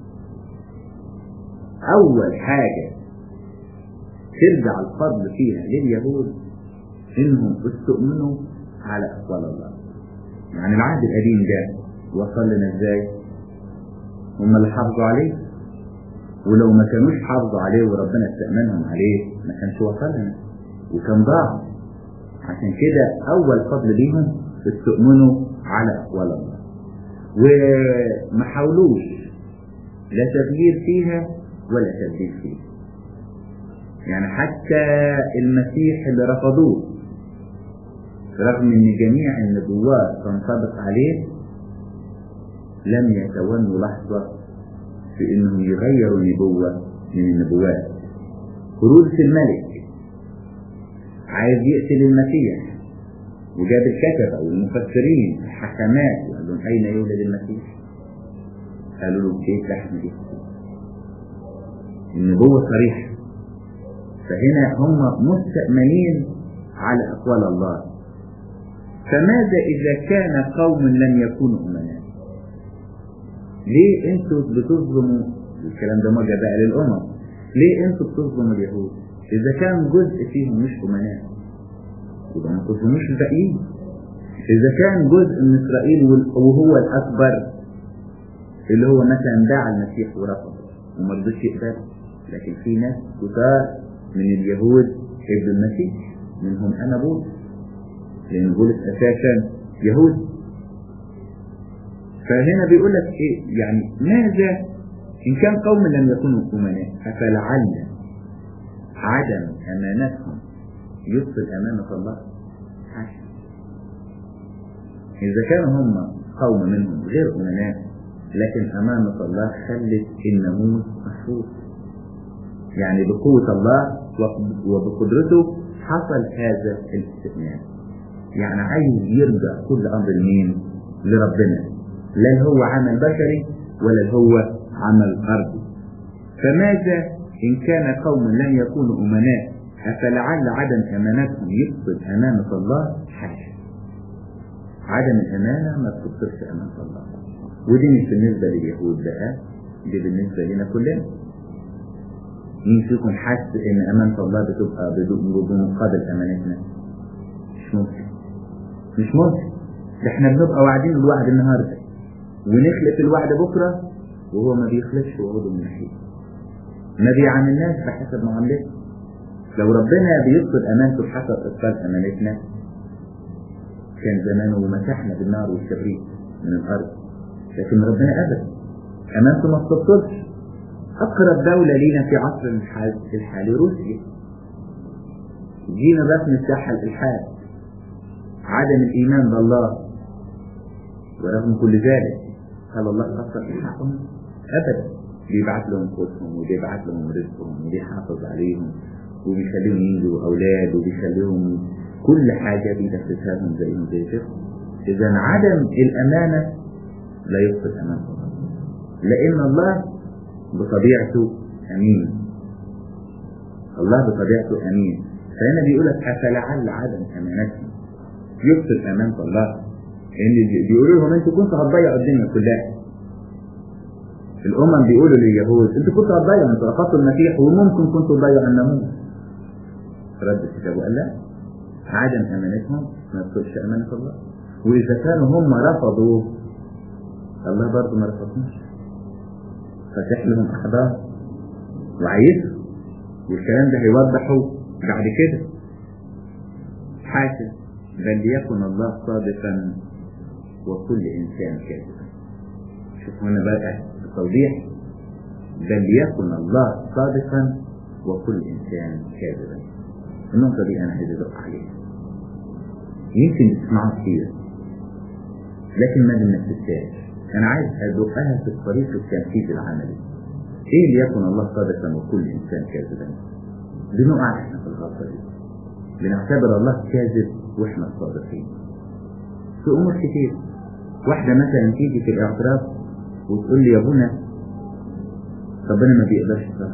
اول حاجة ترجع الفضل فيها لليهود انهم استؤمنوا على أقوال الله يعني العهد القديم ده وصل لنا ازاي هم اللي حافظوا عليه ولو ما كانوش حافظوا عليه وربنا استأمنهم عليه ما كانش وصل لنا وكان ضاع عشان كده أول فضل ليهم استؤمنوا على أقوال الله وما حاولوش لا تغيير فيها ولا تبديل فيها يعني حتى المسيح اللي رفضوه رغم ان جميع النبوات تنطبق عليه لم يتونوا لحظة في انهم يغيروا نبوة من النبوات هرودس الملك عايز يقتل المسيح وجاب الكتبة والمفسرين الحكمات وقال لهم أين يولد المسيح؟ قالوا له كيف لحم جسدي النبوة صريحة فهنا هم مستأمنين على أقوال الله فماذا إذا كان قوم لم يكونوا أمناء ليه انتوا بتظلموا الكلام ده مرجع بقى للأمم ليه انتوا بتظلموا اليهود إذا كان جزء فيهم مش أمناء يبقى ما تظلموش الباقيين إذا كان جزء من إسرائيل وهو الأكبر اللي هو مثلا باع المسيح ورفض وما رضيش يقبله لكن في ناس كتار من اليهود ابن المسيح منهم أنا بولس لأن بولس أساسا يهودي فهنا بيقول لك إيه يعني ماذا إن كان قوم لم يكونوا أمناء أفلعل عدم أمانتهم يبطل أمانة الله حاشا إذا كانوا هم قوم منهم غير أمناء لكن أمانة الله خلت الناموس محفوظ يعني بقوة الله وبقدرته حصل هذا الاستثناء يعني عايز يرجع كل أمر لمين؟ لربنا لا هو عمل بشري ولا هو عمل أرضي فماذا إن كان قوم لم يكونوا أمناء أفلعل عدم أمانتهم يفقد أمانة الله حاشا عدم الأمانة ما بتبطلش أمانة الله ودي مش بالنسبة لليهود بقى دي بالنسبة لنا كلنا مين فيكم حس ان امانة الله بتبقى بمقابل امانتنا مش ممكن مش ممكن ده احنا بنبقى واعدين الوعد النهارده ونخلف الوعد بكره وهو ما بيخلفش وعوده من ناحيته ما بيعاملناش بحسب معاملته لو ربنا بيفقد امانته بحسب افقاد امانتنا كان زمانه مسحنا بالنار والكبريت من الارض لكن ربنا ابدا امانته ما بتبطلش أقرب دولة لينا في عصر الحالي روسيا جينا بس نفتحها الإلحاد عدم الإيمان بالله ورغم كل ذلك هل الله قصر في حقهم؟ أبدا بيبعت لهم قوتهم وبيبعت لهم رزقهم وبيحافظ عليهم وبيخليهم ينجوا أولاد وبيخليهم كل حاجة بيدفسها لهم زيهم زي كده إذا عدم الأمانة لا يفقد أمانة الله لأن الله بطبيعته أمين الله بطبيعته أمين فهنا بيقول لك أفلعل عدم أمانتهم يبطل أمانة الله إن بيقولوا لهم أنتوا كنتوا هتضيعوا الدنيا كلها الأمم بيقولوا لليهود أنتوا كنتوا هتضيعوا أنتوا أخذتوا المسيح وممكن كنتوا تضيعوا الناموس رد الكتاب وقال لا عدم أمانتهم ما يبطلش أمانة الله وإذا كانوا هم رفضوا الله برضه ما رفضهمش فتح لهم أحضان وعايزهم والكلام ده هيوضحه بعد كده حاشا بل ليكن الله صادقا وكل إنسان كاذبا شوف هنا بقى التوضيح بل ليكن الله صادقا وكل إنسان كاذبا النقطة دي أنا عايز أدق عليها يمكن تسمعها كتير لكن ما بنفذهاش أنا عايز أدقها في الطريق التنفيذ العملي إيه ليكن الله صادقا وكل إنسان كاذبا بنقع إحنا في الغلطة دي بنعتبر الله كاذب وإحنا الصادقين في أمور كتير واحدة مثلا تيجي في الاعتراف وتقول لي يا ابونا ربنا ما بيقدرش صلاة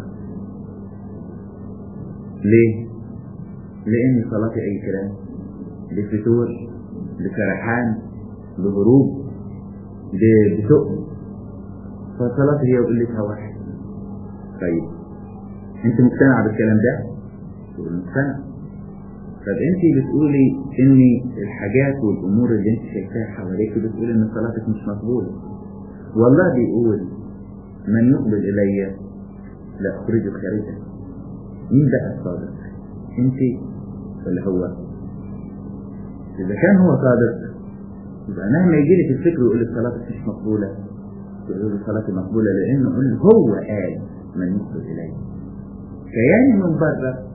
ليه؟ لأن صلاتي أي كلام لفتور لسرحان لهروب بسوء فصلاتي هي وقلتها واحد طيب انت مقتنع بالكلام ده؟ تقول مقتنع طب انت بتقولي ان الحاجات والامور اللي انت شايفاها حواليك بتقول ان صلاتك مش مقبوله والله بيقول من يقبل الي لا اخرجه خارجا مين بقى الصادق انت ولا هو اذا كان هو صادق يبقى مهما يجي لك الفكر ويقول لك صلاتك مش مقبوله يقول لك صلاتي مقبوله لانه هو قال من يقبل الي كياني من بره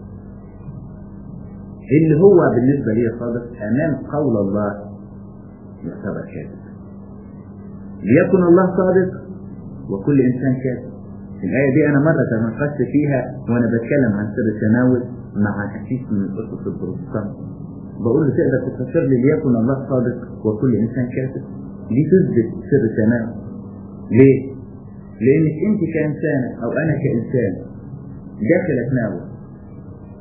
اللي هو بالنسبة لي صادق أمام قول الله يعتبر كاذب ليكن الله صادق وكل إنسان كاذب الآية دي أنا مرة تناقشت فيها وأنا بتكلم عن سر التناول مع أسيس من الأسس البروتستانت بقول له تقدر تفسر لي ليكن الله صادق وكل إنسان كاذب دي تثبت سر التناول ليه؟ لأنك أنت كإنسان أو أنا كإنسان داخل أتناول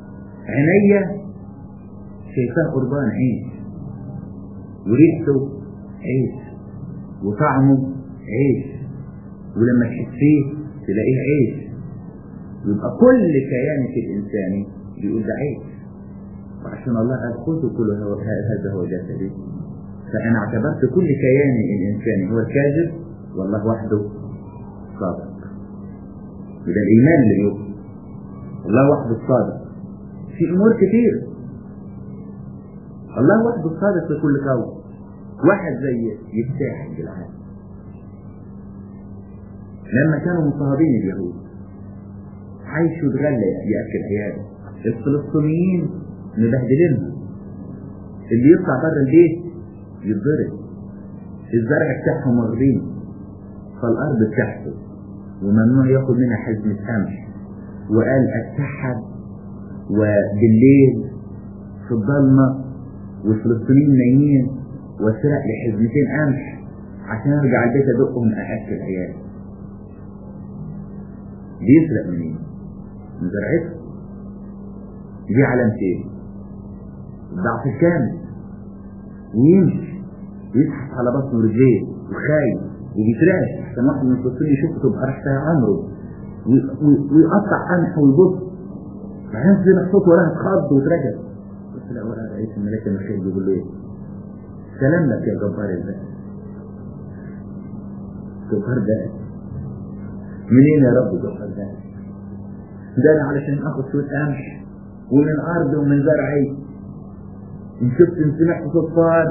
عينيا شايفاه قربان عيش وريحته عيش وطعمه عيش ولما تحسيه تلاقيه عيش يبقى كل كيانك الإنساني بيقول ده عيش وعشان الله قال خذوا كل هذا هو جسدي فأنا اعتبرت كل كياني الإنساني هو الكاذب والله وحده صادق وده الإيمان اللي يوصل الله وحده الصادق في أمور كتير الله وحده الصادق في كل كون واحد زي يفتاح بالعالم لما كانوا مضطهدين اليهود عايشوا اتغلى ياكل عياله الفلسطينيين مبهدلينهم اللي يطلع بره البيت يتضرب الزرع بتاعهم واخدينه فالارض بتاعته وممنوع ياخد منها حزمة قمح وقال اتسحب وبالليل في الضلمة والفلسطينيين نايمين واسرق لي حزمتين قمح عشان ارجع البيت ادقهم ااكل عيالي بيسرق منين؟ من زرعته دي علامة ايه؟ الضعف الكامل ويمشي ويزحف على بطنه رجليه وخايف وبيترعش عشان واحد من الفلسطينيين يشوفه تبقى ريحتها عمره ويقطع قمح ويبص بعدين سمع صوت وراها اتخض واترجل بس لا ورا رئيس الملائكة المخيل بيقول له ايه؟ سلام لك يا جبار الباس جبار باس منين يا رب جبار باس؟ ده انا علشان اخد شوية قمح ومن ارضي ومن زرعي ان شفت ان سمعت صوت صار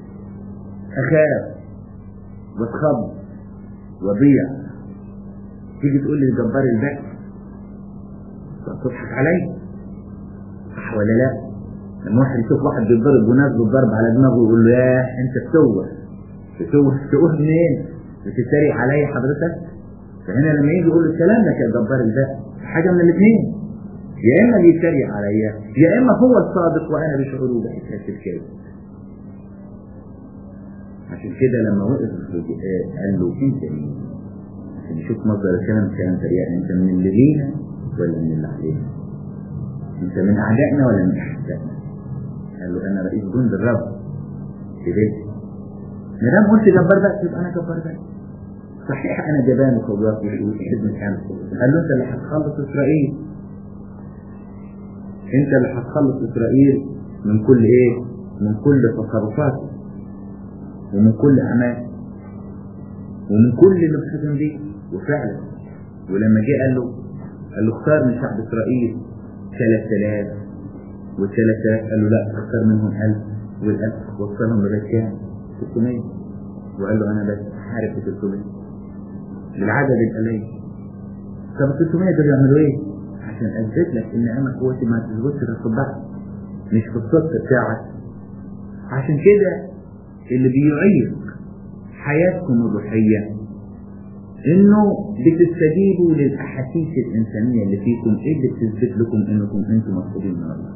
اخاف واتخض وضيع تيجي تقول لي جبار البأس تضحك علي صح ولا لا لما واحد يشوف واحد بيتضرب ونازله الضرب على دماغه ويقول له ياه انت بتوه بتوه بتوه منين بتتريق عليا حضرتك فهنا لما يجي يقول له سلام لك يا جبار البأس حاجه من الاثنين يا اما بيتريق عليا يا اما هو الصادق وانا بشعوره بحكايه الكذب عشان كده لما وقف قال له انت مين؟ عشان يشوف مصدر الكلام كلام تريقة انت من اللي لينا ولا من اللي علينا؟ انت من اعدائنا ولا من احبائنا؟ قال له انا رئيس جند الرب في بيتي ما دام قلت جبار بقى يبقى انا جبار بقى صحيح انا جبان وخبرات وحزن الامس قال له انت اللي هتخلص اسرائيل انت اللي هتخلص اسرائيل من كل ايه؟ من كل تصرفاته ومن كل أعمال ومن كل اللي بتحكم بيه وفعلا ولما جه قال له قال له اختار من شعب إسرائيل 3000 وال3000 قال له لا اختار منهم 1000 وال1000 وصلهم لغاية كام؟ 600 وقال له أنا بس حارب في 300 للعدد القليل طب ال 600 دول يعملوا إيه؟ عشان أثبت لك إن أنا قوتي ما تثبتش في الصداع مش في الصدق بتاعك عشان كده اللي بيعيق حياتكم الروحية انه بتستجيبوا للاحاسيس الانسانية اللي فيكم ايه اللي بتثبت لكم انكم انتم مطلوبين من الله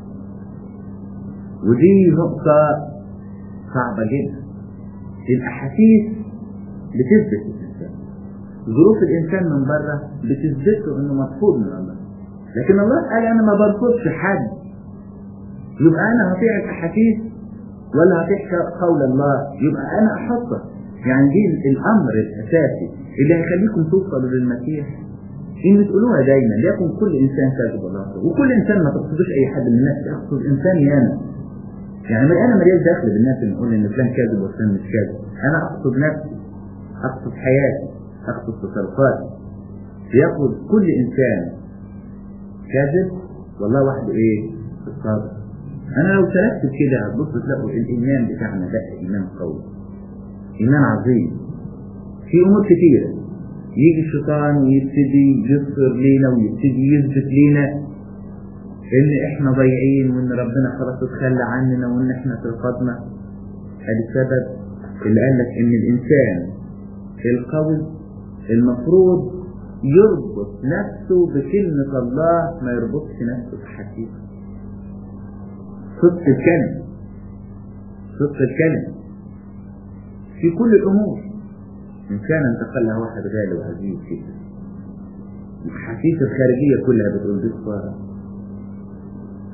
ودي نقطة صعبة جدا الاحاسيس بتثبت الانسان ظروف الانسان من بره بتثبت له انه مرفوض من الله لكن الله قال انا ما برفضش حد يبقى انا هطيع الاحاسيس ولا هتحكى قول الله يبقى انا احطه يعني دي الامر الاساسي اللي هيخليكم توصلوا للمسيح ان تقولوها دايما ليكن كل انسان كاذب الله وكل انسان ما تقصدوش اي حد من الناس اقصد انسان يانا يعني انا مليان داخل بالناس اللي نقول ان فلان كاذب وفلان مش كاذب انا اقصد نفسي اقصد حياتي اقصد تصرفاتي يقول كل انسان كاذب والله وحده ايه الصادق انا لو سلكت كده هتبص تلاقوا الايمان بتاعنا ده ايمان قوي ايمان عظيم في امور كتيره يجي الشيطان ويبتدي يظهر لينا ويبتدي يثبت لينا ان احنا ضايعين وان ربنا خلاص اتخلى عننا وان احنا في القدمه ادي السبب اللي قال لك ان الانسان القوي المفروض يربط نفسه بكلمه الله ما يربطش نفسه بحقيقه صدق الكلمة صدق الكلمة في كل الأمور إن كان انتقلها واحد غالي وعزيز كده الحسيس الخارجية كلها بتقول دي خسارة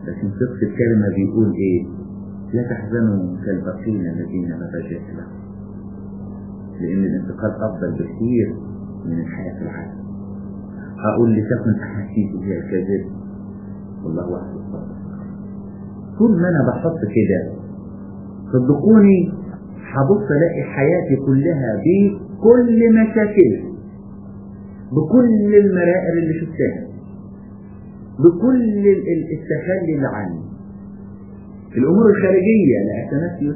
لكن صدق الكلمة بيقول ايه لا تحزنوا كالبقين الذين لا رجاء لهم لان الانتقال افضل بكثير من الحياة في العالم هقول لتكن احاسيسي هي الكذب والله وحده الصادق طول ما انا بحط كده صدقوني هبص الاقي حياتي كلها بكل مشاكلها بكل المرائر اللي شفتها بكل التخلي اللي عني الامور الخارجيه لاثناسيوس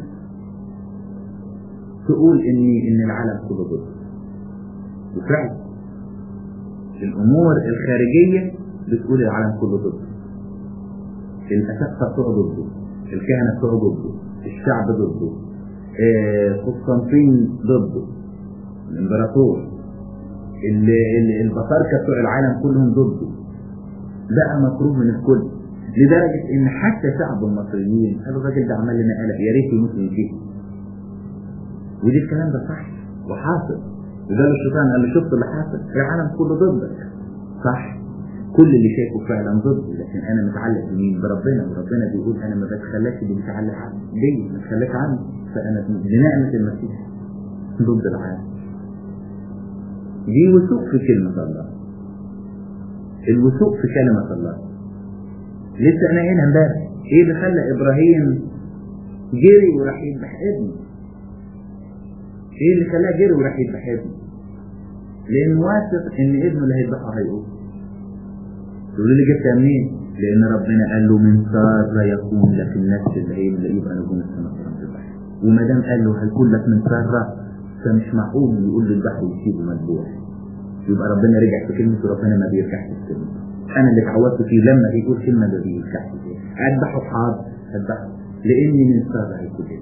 تقول اني ان العالم كله ضد وفعلا الامور الخارجيه بتقول العالم كله ضد الاساتذه بتوع ضده الكهنه بتوع ضده الشعب ضده قسطنطين ضده الامبراطور البطاركه بتوع العالم كلهم ضده بقى مكروه من الكل لدرجة ان حتى شعب المصريين قالوا الراجل ده عمل لنا قلق يا ريت يموت ويجيه ودي الكلام ده صح وحاصل وده الشيطان قال له شفت اللي حاصل العالم كله ضدك صح كل اللي شايفه فعلا ضدي لكن انا متعلق بمين بربنا وربنا بيقول انا ما بتخلاش اللي متعلق بيا ما بتخلاش عني فانا بنعمة المسيح ضد العالم دي وثوق في كلمة الله الوثوق في كلمة الله لسه انا هنا امبارح ايه اللي خلى ابراهيم جري وراح يذبح ابنه ايه اللي خلاه جري وراح يذبح ابنه لان واثق ان ابنه اللي هيذبحه هيقول تقولوا لي جبتها منين لان ربنا قال له من سارة يكون لك النفس اللي هي اللي يبقى نجوم السماء تذبح وما دام قال له هيكون لك من سارة فمش معقول يقول له اذبحه ويسيبه مذبوح يبقى ربنا رجع في كلمة وربنا ما بيرجعش في كلمة أنا اللي اتعودت فيه لما يقول كلمة ما بيرجعش فيها أذبحه حاضر أذبحه لأني من سابع الكتب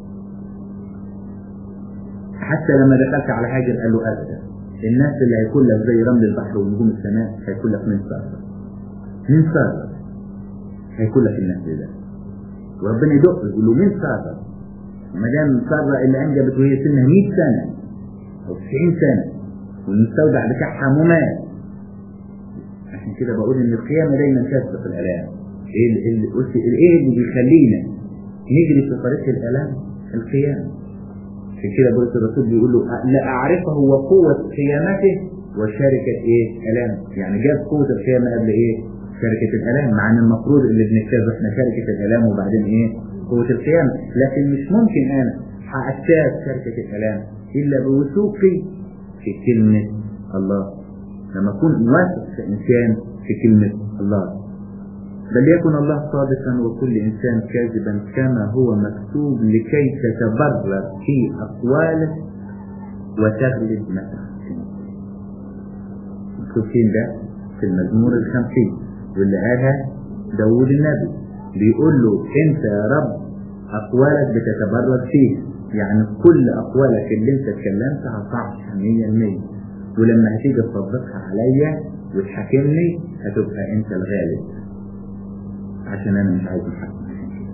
حتى لما دخلت على هاجر قال له أبدا الناس اللي هيكون لك زي رمل البحر ونجوم السماء هيكون لك من سابع من سابع هيكون لك الناس ده وربنا يدق يقول له من سابع ما دام سابع اللي أنجبت وهي سنها 100 سنة أو 90 سنة والمستودع بتاعها ممات عشان كده بقول ان القيامة دايما تسبق الالام ايه اللي قلت ايه اللي بيخلينا نجري في طريق الالام القيامة عشان كده بولس الرسول بيقول له لا اعرفه وقوة قيامته وشركة ايه الام يعني جاب قوة القيامة قبل ايه شركة الالام مع ان المفروض اللي بنكتبه احنا شركة الالام وبعدين ايه قوة القيامة لكن مش ممكن انا هأجتاز شركة الالام الا بوثوقي في كلمة الله لما أكون واثق في إنسان في كلمة الله بل يكن الله صادقا وكل إنسان كاذبا كما هو مكتوب لكي تتبرر في أقواله وتغلب متى مكتوب فين ده في المزمور الخمسين واللي قالها داود النبي بيقول له انت يا رب اقوالك بتتبرر فيه يعني كل أقوالك اللي أنت اتكلمتها صح 100% ولما هتيجي تطبقها عليا وتحاكمني هتبقى أنت الغالب عشان أنا مش عايز محاكمة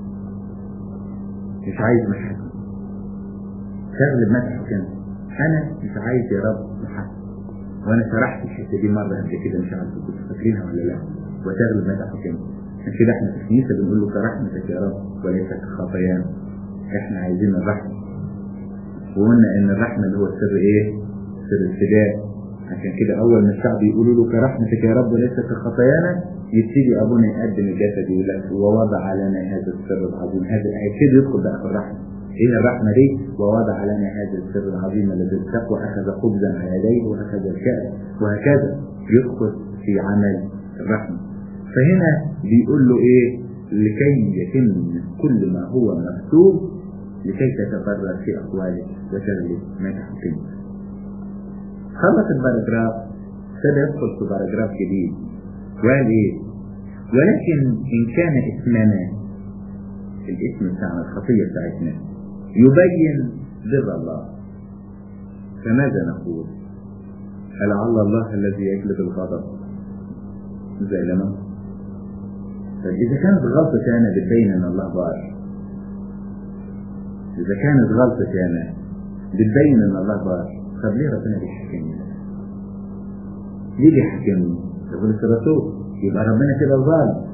مش عايز محاكمة تغلب ما تحكم أنا مش عايز يا رب محاكمة وأنا شرحت الحتة دي مرة قبل كده مش عارف كنتوا فاكرينها ولا لا وتغلب ما تحكم عشان كده احنا في الكنيسة بنقول له كرحمتك يا رب وليس كخطايانا احنا عايزين الرحمة وقلنا ان الرحمة اللي هو سر ايه سر الفداء عشان كده اول ما الشعب يقولوا له كرحمتك يا رب وليس كخطايانا يبتدي ابونا يقدم الجسد يقول لك ووضع لنا هذا السر العظيم هذا هيبتدي يدخل بقى في الرحمة ايه الرحمة دي ووضع لنا هذا السر العظيم الذي التقوى اخذ خبزا على يديه واخذ الكأس وهكذا يدخل في عمل الرحمة فهنا بيقول له ايه لكي يتم كل ما هو مكتوب لكي تتبرر في أقواله وتغلب ما تحكم خلص الباراجراف ابتدى يدخل في باراجراف جديد وقال ايه ولكن ان كان اسمنا الاسم بتاعنا الخطية بتاعتنا يبين بر الله فماذا نقول لعل الله الذي يجلب الغضب زي لما طيب إذا كانت غلطة أنا بتبين أن الله بار إذا كانت غلطة أنا بتبين أن الله بار طب ليه ربنا بيحكمني؟ ليه بيحكمني؟ يقول الرسول يبقى ربنا كده ظالم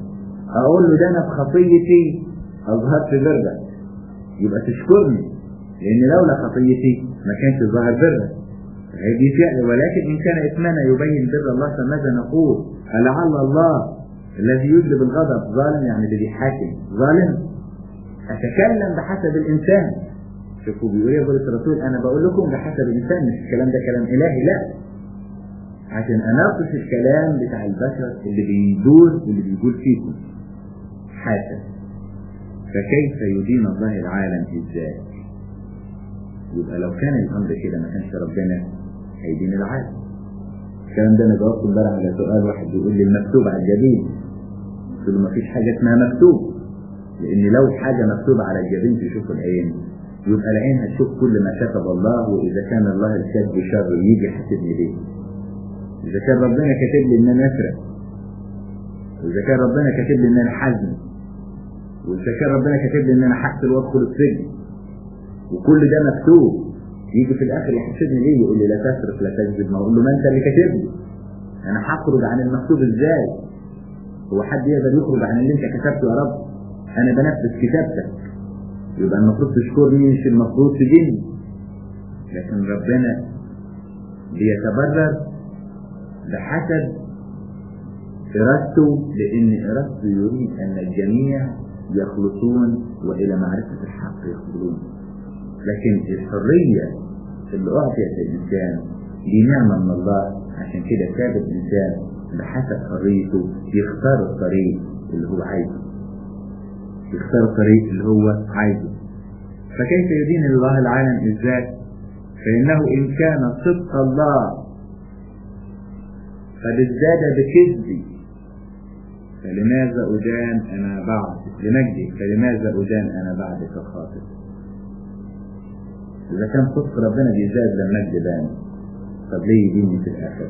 اقول له ده انا بخطيتي اظهرت برك يبقى تشكرني لان لولا خطيتي ما كانش ظهر برك هذه فعل ولكن ان كان اثمنا يبين بر الله فماذا نقول لعل الله الذي يجلب الغضب ظالم يعني اللي بيحاكم ظالم اتكلم بحسب الانسان شوفوا بيقول يا بولس الرسول انا بقول لكم بحسب الانسان مش الكلام ده كلام الهي لا عشان اناقش الكلام بتاع البشر اللي بيدور واللي بيقول فيكم حاسب فكيف يدين الله العالم ازاي يبقى لو كان الامر كده ما كانش ربنا هيدين العالم الكلام ده انا جاوبت امبارح على سؤال واحد بيقول لي المكتوب على الجبين قلت له ما فيش حاجه اسمها مكتوب لان لو حاجه مكتوبه على الجبين تشوف العين يبقى العين هتشوف كل ما كتب الله واذا كان الله الكاتب شر يجي يحاسبني ليه اذا كان ربنا كاتب لي ان انا اسرق واذا كان ربنا كاتب لي ان انا حزن واذا كان ربنا كاتب لي ان انا هقتل وادخل السجن وكل ده مكتوب يجي في الاخر يحاسبني ليه يقول لي لا تسرق لا تكذب ما اقول له ما انت اللي كاتب لي انا هخرج عن المكتوب ازاي هو حد يقدر يخرج عن اللي انت كتبته يا رب انا بنفذ كتابتك يبقى المفروض تشكرني مش المفروض تديني لكن ربنا بيتبرر بحسب إرادته لأن إرادته يريد أن الجميع يخلصون وإلى معرفة الحق يقبلون لكن الحرية اللي أعطيت الإنسان دي نعمة من الله عشان كده ساب الإنسان بحسب حريته يختار الطريق اللي هو عايزه يختار الطريق اللي هو عايزه فكيف يدين الله العالم إزاي فإنه إن كان صدق الله قد ازداد بكذبي فلماذا أدان أنا بعد لمجدي فلماذا أدان أنا بعدك خاطئ إذا كان صدق ربنا بيزداد لما مجد بان طب ليه يديني في الآخر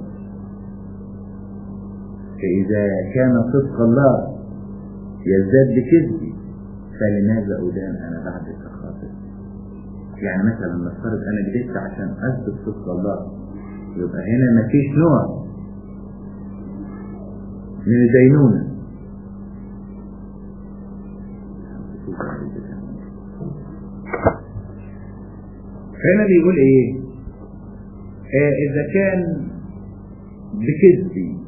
فإذا كان صدق الله يزداد بكذبي فلماذا أدان أنا بعدك خاطئ يعني مثلا نفترض أنا جلست عشان أثبت صدق الله يبقى هنا مفيش نوع من الدينونة هنا بيقول ايه آه اذا كان بكذبي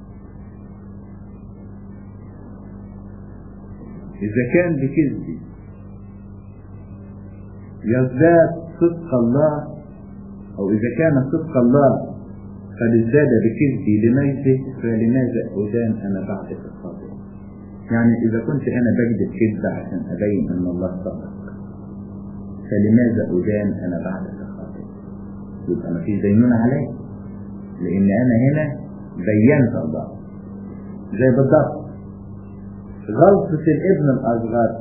اذا كان بكذبي يزداد صدق الله او اذا كان صدق الله قد ازداد بكذبي لميته فلماذا أدان أنا بعدك الخاطئ يعني إذا كنت أنا بكذب كذب عشان أبين أن الله صدق فلماذا أدان أنا بعدك الخاطئ يبقى ما فيش دينونة علي لأن أنا هنا بينت الله زي بالضبط غلطة الابن الأصغر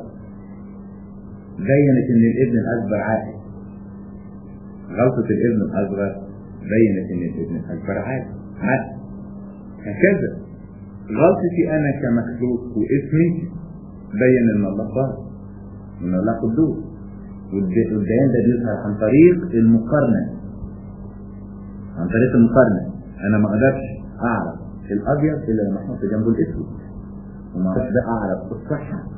بينت إن الابن الأكبر عاقل غلطة الابن الأصغر بينت ان الابن الاكبر عادي عادي هكذا غلطتي انا كمخلوق واسمي بين ان الله ظاهر ان الله قدوس والبيان ده بيظهر عن طريق المقارنة عن طريق المقارنة انا ما اقدرش اعرف الابيض الا لما احط جنبه الاسود وما اقدرش اعرف الصحة